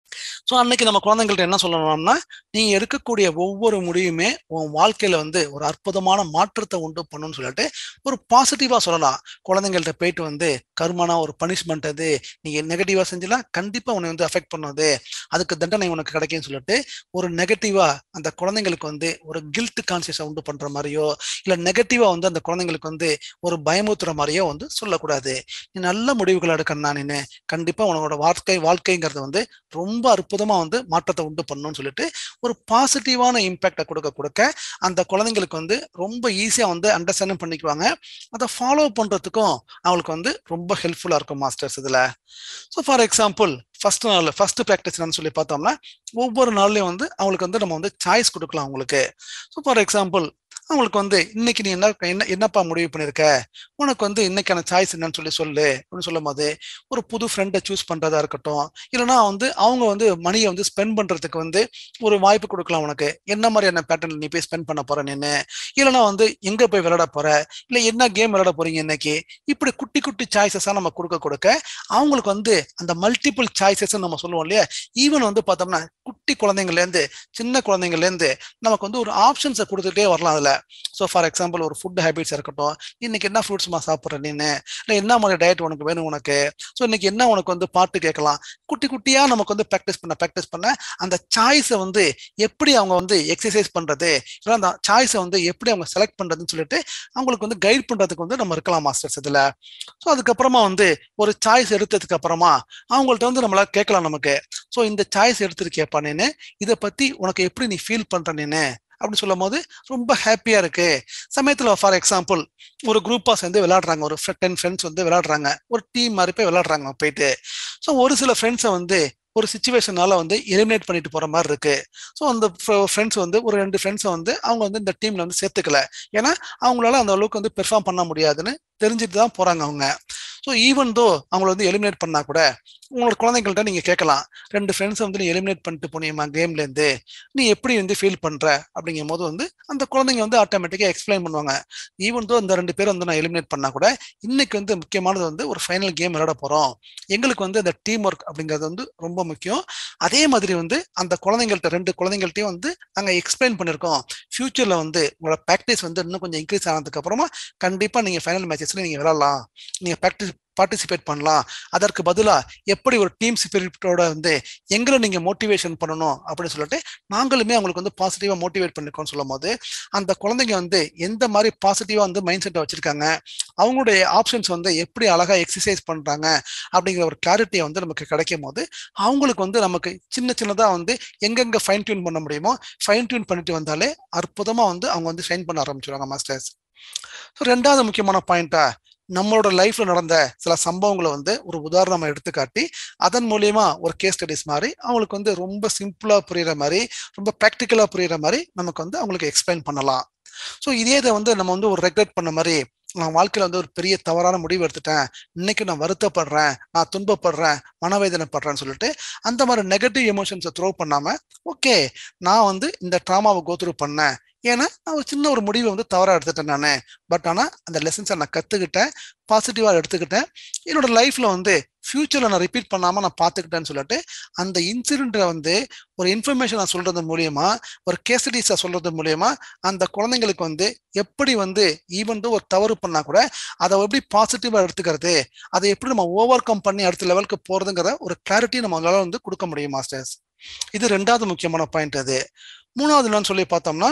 ஸோ அன்னைக்கு நம்ம குழந்தைங்கள்ட்ட என்ன சொல்லணும்னா நீங்க எடுக்கக்கூடிய ஒவ்வொரு முடிவுமே உன் வாழ்க்கையில வந்து ஒரு அற்புதமான மாற்றத்தை உண்டு பண்ணுன்னு சொல்லிட்டு ஒரு பாசிட்டிவா சொல்லலாம் குழந்தைங்கள்ட்ட போயிட்டு வந்து கருமானா ஒரு பனிஷ்மெண்ட் அது நீங்க நெகட்டிவா செஞ்சலாம் கண்டிப்பா உன்னை வந்து அஃபெக்ட் பண்ணுது அதுக்கு தண்டனை உனக்கு கிடைக்கும்னு சொல்லிட்டு ஒரு நெகட்டிவா அந்த குழந்தைங்களுக்கு வந்து ஒரு கில்ட் கான்சியஸை உண்டு பண்ற மாதிரியோ இல்ல நெகட்டிவா வந்து அந்த குழந்தைங்களுக்கு வந்து ஒரு பயமுத்துற மாதிரியோ வந்து சொல்லக்கூடாது நீ நல்ல முடிவுகள் எடுக்கணும் நீனு கண்டிப்பா உன்னோட வாழ்க்கை வாழ்க்கைங்கிறது வந்து ரொம்ப அற்புதமா வந்து மாற்றத்தை உண்டு பண்ணணும்னு சொல்லிட்டு ஒரு பாசிட்டிவான இம்பாக்டை கொடுக்க கொடுக்க அந்த குழந்தைங்களுக்கு வந்து ரொம்ப ஈஸியா வந்து அண்டர்ஸ்டாண்ட் பண்ணிக்குவாங்க அதை ஃபாலோ பண்றதுக்கும் அவங்களுக்கு வந்து ரொம்ப ஹெல்ப்ஃபுல்லா இருக்கும் மாஸ்டர்ஸ் இதுல ஸோ ஃபார் எக்ஸாம்பிள் ஃபர்ஸ்ட் நாள் ஃபர்ஸ்ட் ப்ராக்டிஸ் என்னன்னு சொல்லி பார்த்தோம்னா ஒவ்வொரு நாள்லயும் வந்து அவங்களுக்கு வந்து நம்ம வந்து சாய்ஸ் கொடுக்கலாம் அவங்களுக்கு ஸோ ஃபார் எக்ஸாம்பிள் அவங்களுக்கு வந்து இன்னைக்கு நீ என்ன என்ன என்னப்பா முடிவு பண்ணிருக்க உனக்கு வந்து இன்னைக்கான சாய்ஸ் என்னன்னு சொல்லி சொல்லு அப்படின்னு சொல்லும் போது ஒரு புது ஃப்ரெண்டை சூஸ் பண்றதா இருக்கட்டும் இல்லைன்னா வந்து அவங்க வந்து மணியை வந்து ஸ்பெண்ட் பண்றதுக்கு வந்து ஒரு வாய்ப்பு கொடுக்கலாம் உனக்கு என்ன மாதிரியான பேட்டர்ன் நீ போய் ஸ்பெண்ட் பண்ண போற நின்று இல்லைன்னா வந்து எங்க போய் விளையாட போற இல்ல என்ன கேம் விளையாட போறீங்க இன்னைக்கு இப்படி குட்டி குட்டி சாய்ஸஸா நம்ம கொடுக்க கொடுக்க அவங்களுக்கு வந்து அந்த மல்டிபிள் சாய்ஸஸ் நம்ம சொல்லுவோம் இல்லையா ஈவன் வந்து பார்த்தோம்னா குட்டி குழந்தைங்கள்ல இருந்து சின்ன குழந்தைங்கள்ல இருந்து நமக்கு வந்து ஒரு ஆப்ஷன்ஸை கொடுத்துட்டே வரலாம் அதுல ஸோ ஃபார் எக்ஸாம்பிள் ஒரு ஃபுட் ஹேபிட்ஸ் இருக்கட்டும் இன்னைக்கு என்ன ஃப்ரூட்ஸ்மா சாப்பிட்ற நீனு இல்லை என்ன மாதிரி டயட் உனக்கு வேணும் உனக்கு ஸோ இன்னைக்கு என்ன உனக்கு வந்து பாட்டு கேட்கலாம் குட்டி குட்டியா நமக்கு வந்து ப்ராக்டிஸ் பண்ண ப்ராக்டிஸ் பண்ண அந்த சாய்ஸை வந்து எப்படி அவங்க வந்து எக்ஸசைஸ் பண்றது இல்லை அந்த சாய்ஸை வந்து எப்படி அவங்க செலக்ட் பண்றதுன்னு சொல்லிட்டு அவங்களுக்கு வந்து கைட் பண்றதுக்கு வந்து நம்ம இருக்கலாம் மாஸ்டர்ஸ் இதுல ஸோ அதுக்கப்புறமா வந்து ஒரு சாய்ஸ் எடுத்ததுக்கு அப்புறமா அவங்கள்ட்ட வந்து நம்மளால கேட்கலாம் நமக்கு ஸோ இந்த சாய்ஸ் எடுத்திருக்கேப்பா நீனு இதை பத்தி உனக்கு எப்படி நீ ஃபீல் பண்ற நீனு அப்படின்னு சொல்லும் போது ரொம்ப ஹாப்பியா இருக்கு சமயத்துல ஃபார் எக்ஸாம்பிள் ஒரு குரூப்பா சேர்ந்து விளையாடுறாங்க ஒரு டென் ஃப்ரெண்ட்ஸ் வந்து விளையாடுறாங்க ஒரு டீம் மாதிரி போய் விளையாடுறாங்க போயிட்டு ஸோ ஒரு சில ஃப்ரெண்ட்ஸை வந்து ஒரு சுச்சுவேஷனால வந்து எலிமினேட் பண்ணிட்டு போற மாதிரி இருக்கு ஸோ அந்த ஃப்ரெண்ட்ஸ் வந்து ஒரு ரெண்டு ஃப்ரெண்ட்ஸை வந்து அவங்க வந்து இந்த டீம்ல வந்து சேர்த்துக்கல ஏன்னா அவங்களால அந்த அளவுக்கு வந்து பெர்ஃபார்ம் பண்ண முடியாதுன்னு தெரிஞ்சுட்டு தான் போறாங்க அவங்க ஸோ ஈவன் தோ அவங்கள வந்து எலிமினேட் பண்ணா கூட உங்களோட குழந்தைங்கள்ட்ட நீங்க கேட்கலாம் ரெண்டு ஃப்ரெண்ட்ஸ் வந்து நீ எலிமினேட் பண்ணிட்டு போனியம்மா கேம்ல இருந்து நீ எப்படி வந்து ஃபீல் பண்ற அப்படிங்கும் போது வந்து அந்த குழந்தைங்க வந்து ஆட்டோமேட்டிக்கா எக்ஸ்பிளைன் பண்ணுவாங்க ஈவன் தோ இந்த ரெண்டு பேரும் வந்து நான் எலிமினேட் பண்ணா கூட இன்னைக்கு வந்து முக்கியமானது வந்து ஒரு ஃபைனல் கேம் விளையாட போறோம் எங்களுக்கு வந்து அந்த டீம் ஒர்க் அப்படிங்கிறது வந்து ரொம்ப முக்கியம் அதே மாதிரி வந்து அந்த குழந்தைங்கள்ட்ட ரெண்டு குழந்தைங்கள்ட்டையும் வந்து நாங்க எக்ஸ்பிளைன் பண்ணிருக்கோம் ஃபியூச்சர்ல வந்து உங்களோட ப்ராக்டிஸ் வந்து இன்னும் கொஞ்சம் இன்க்ரீஸ் ஆனதுக்கு அப்புறமா கண்டிப்பா நீங்க ஃபைனல் மேட்சஸ்ல நீங்க விளையாடலாம் நீங்க ப்ராக்டிஸ் பார்ட்டிசிபேட் பண்ணலாம் அதற்கு பதிலா எப்படி ஒரு டீம் ஸ்பிரிட்டோட வந்து எங்களை நீங்க மோட்டிவேஷன் பண்ணணும் அப்படின்னு சொல்லிட்டு நாங்களுமே அவங்களுக்கு வந்து பாசிட்டிவா மோட்டிவேட் பண்ணிருக்கோம்னு சொல்லும் போது அந்த குழந்தைங்க வந்து எந்த மாதிரி பாசிட்டிவா வந்து மைண்ட் செட்டை வச்சிருக்காங்க அவங்களுடைய ஆப்ஷன்ஸ் வந்து எப்படி அழகா எக்ஸசைஸ் பண்றாங்க அப்படிங்கிற ஒரு கிளாரிட்டியை வந்து நமக்கு கிடைக்கும் போது அவங்களுக்கு வந்து நமக்கு சின்ன சின்னதா வந்து எங்கெங்க ஃபைன் டியூன் பண்ண முடியுமோ ஃபைன் டியூன் பண்ணிட்டு வந்தாலே அற்புதமா வந்து அவங்க வந்து ஷைன் பண்ண ஆரம்பிச்சிருவாங்க மாஸ்டர்ஸ் ஸோ ரெண்டாவது முக்கியமான பாயிண்டா நம்மளோட லைஃப்ல நடந்த சில சம்பவங்களை வந்து ஒரு உதாரணமா எடுத்துக்காட்டி அதன் மூலியமா ஒரு கேஸ் ஸ்டடிஸ் மாதிரி அவங்களுக்கு வந்து ரொம்ப சிம்பிளா புரியுற மாதிரி ரொம்ப ப்ராக்டிக்கலா புரியுற மாதிரி நமக்கு வந்து அவங்களுக்கு எக்ஸ்பிளைன் பண்ணலாம் ஸோ இதே இதை வந்து நம்ம வந்து ஒரு ரெக்ரெட் பண்ண மாதிரி நான் வாழ்க்கையில வந்து ஒரு பெரிய தவறான முடிவு எடுத்துட்டேன் இன்னைக்கு நான் வருத்தப்படுறேன் நான் துன்பப்படுறேன் மனவேதனைப்படுறேன்னு சொல்லிட்டு அந்த மாதிரி நெகட்டிவ் எமோஷன்ஸை த்ரோ பண்ணாம ஓகே நான் வந்து இந்த ட்ராமாவை கோத்ரூ பண்ணேன் ஏன்னா நான் ஒரு சின்ன ஒரு முடிவை வந்து தவறா எடுத்துட்டேன் நான் பட் ஆனால் அந்த லெசன்ஸை நான் கற்றுக்கிட்டேன் பாசிட்டிவாக எடுத்துக்கிட்டேன் என்னோட லைஃப்ல வந்து ஃபியூச்சர்ல நான் ரிப்பீட் பண்ணாம நான் பார்த்துக்கிட்டேன்னு சொல்லிட்டு அந்த இன்சிடென்ட்டை வந்து ஒரு இன்ஃபர்மேஷன் நான் சொல்றது மூலியமா ஒரு கேசடிஸை சொல்றது மூலியமா அந்த குழந்தைங்களுக்கு வந்து எப்படி வந்து ஈவன் ஒரு தவறு பண்ணா கூட அதை எப்படி பாசிட்டிவா எடுத்துக்கிறது அதை எப்படி நம்ம ஓவர் கம் பண்ணி அடுத்த லெவலுக்கு போறதுங்கிற ஒரு கிளாரிட்டி நம்மளால வந்து கொடுக்க முடியும் மாஸ்டர்ஸ் இது ரெண்டாவது முக்கியமான பாயிண்ட் அது மூணாவது என்னன்னு சொல்லி பார்த்தோம்னா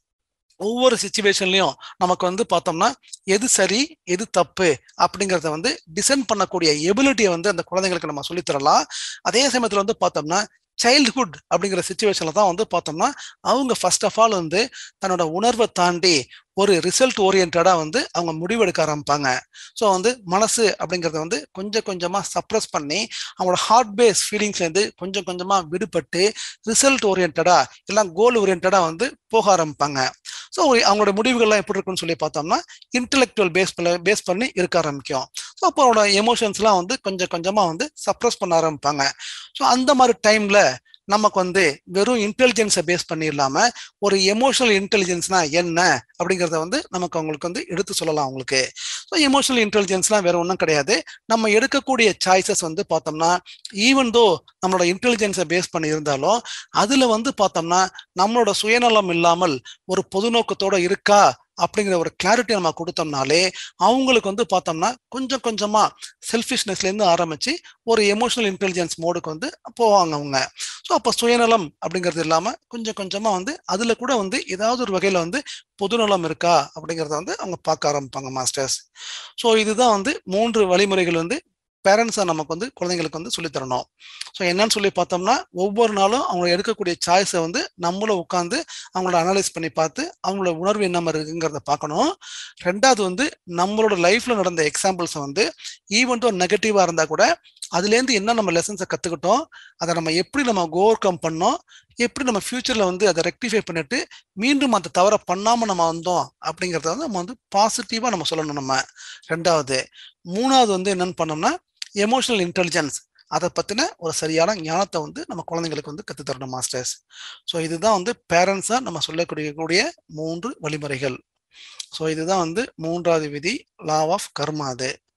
ஒவ்வொரு சுச்சுவேஷன்லயும் நமக்கு வந்து பார்த்தோம்னா எது சரி எது தப்பு அப்படிங்கிறத வந்து டிசைன் பண்ணக்கூடிய எபிலிட்டியை வந்து அந்த குழந்தைங்களுக்கு நம்ம சொல்லித்தரலாம் அதே சமயத்துல வந்து பார்த்தோம்னா சைல்ட்ஹுட் அப்படிங்கிற சுச்சுவேஷன்ல தான் வந்து பார்த்தோம்னா அவங்க ஃபர்ஸ்ட் ஆஃப் ஆல் வந்து தன்னோட உணர்வை தாண்டி ஒரு ரிசல்ட் ஓரியன்டா வந்து அவங்க முடிவெடுக்க ஆரம்பிப்பாங்க ஸோ வந்து மனசு அப்படிங்கிறத வந்து கொஞ்சம் கொஞ்சமா சப்ரஸ் பண்ணி அவங்களோட ஹார்ட் பேஸ் ஃபீலிங்ஸ்ல இருந்து கொஞ்சம் கொஞ்சமா விடுபட்டு ரிசல்ட் ஓரியன்டா எல்லாம் கோல் ஓரியன்டா வந்து போக ஆரம்பிப்பாங்க ஸோ அவங்களோட முடிவுகள்லாம் எப்படி இருக்குன்னு சொல்லி பார்த்தோம்னா இன்டெலெக்சுவல் பேஸ் பண்ண பேஸ் பண்ணி இருக்க ஆரம்பிக்கும் ஸோ அப்போ அவரோட எமோஷன்ஸ்லாம் வந்து கொஞ்சம் கொஞ்சமா வந்து சப்ரஸ் பண்ண ஆரம்பிப்பாங்க ஸோ அந்த மாதிரி டைம்ல நமக்கு வந்து வெறும் இன்டெலிஜென்ஸை பேஸ் பண்ணி இல்லாம ஒரு எமோஷனல் இன்டெலிஜென்ஸ்னா என்ன அப்படிங்கிறத வந்து நமக்கு அவங்களுக்கு வந்து எடுத்து சொல்லலாம் அவங்களுக்கு ஸோ எமோஷனல் இன்டெலிஜென்ஸ்லாம் வேற ஒன்றும் கிடையாது நம்ம எடுக்கக்கூடிய சாய்ஸஸ் வந்து பார்த்தோம்னா ஈவன் தோ நம்மளோட இன்டெலிஜென்ஸை பேஸ் பண்ணி இருந்தாலும் அதுல வந்து பார்த்தோம்னா நம்மளோட சுயநலம் இல்லாமல் ஒரு பொது நோக்கத்தோட இருக்கா அப்படிங்கிற ஒரு கிளாரிட்டி நம்ம கொடுத்தோம்னாலே அவங்களுக்கு வந்து பார்த்தோம்னா கொஞ்சம் கொஞ்சமா செல்ஃபிஷ்னஸ்ல இருந்து ஆரம்பிச்சு ஒரு எமோஷனல் இன்டெலிஜென்ஸ் மோடுக்கு வந்து போவாங்க அவங்க ஸோ அப்போ சுயநலம் அப்படிங்கிறது இல்லாம கொஞ்சம் கொஞ்சமா வந்து அதுல கூட வந்து ஏதாவது ஒரு வகையில வந்து பொதுநலம் இருக்கா அப்படிங்கிறத வந்து அவங்க பார்க்க ஆரம்பிப்பாங்க மாஸ்டர்ஸ் ஸோ இதுதான் வந்து மூன்று வழிமுறைகள் வந்து பேரண்ட்ஸை நமக்கு வந்து குழந்தைங்களுக்கு வந்து சொல்லித்தரணும் ஸோ என்னன்னு சொல்லி பார்த்தோம்னா ஒவ்வொரு நாளும் அவங்க எடுக்கக்கூடிய சாய்ஸை வந்து நம்மளும் உட்காந்து அவங்களோட அனலைஸ் பண்ணி பார்த்து அவங்களோட உணர்வு என்ன மாதிரி இருக்குங்கிறத பார்க்கணும் ரெண்டாவது வந்து நம்மளோட லைஃப்ல நடந்த எக்ஸாம்பிள்ஸை வந்து ஈவன் ஒரு நெகட்டிவா இருந்தா கூட அதுலேருந்து என்ன நம்ம லெசன்ஸை கற்றுக்கிட்டோம் அதை நம்ம எப்படி நம்ம ஓவர் கம் பண்ணோம் எப்படி நம்ம ஃபியூச்சர்ல வந்து அதை ரெக்டிஃபை பண்ணிட்டு மீண்டும் அந்த தவறை பண்ணாம நம்ம வந்தோம் அப்படிங்கிறத வந்து நம்ம வந்து பாசிட்டிவா நம்ம சொல்லணும் நம்ம ரெண்டாவது மூணாவது வந்து என்னன்னு பண்ணோம்னா எமோஷனல் இன்டெலிஜென்ஸ் அதை பற்றின ஒரு சரியான ஞானத்தை வந்து நம்ம குழந்தைங்களுக்கு வந்து கற்றுத்தரணும் மாஸ்டர்ஸ் ஸோ இதுதான் வந்து பேரண்ட்ஸாக நம்ம சொல்லக்கூடிய கூடிய மூன்று வழிமுறைகள் ஸோ இதுதான் வந்து மூன்றாவது விதி லா ஆஃப் கர்மா அது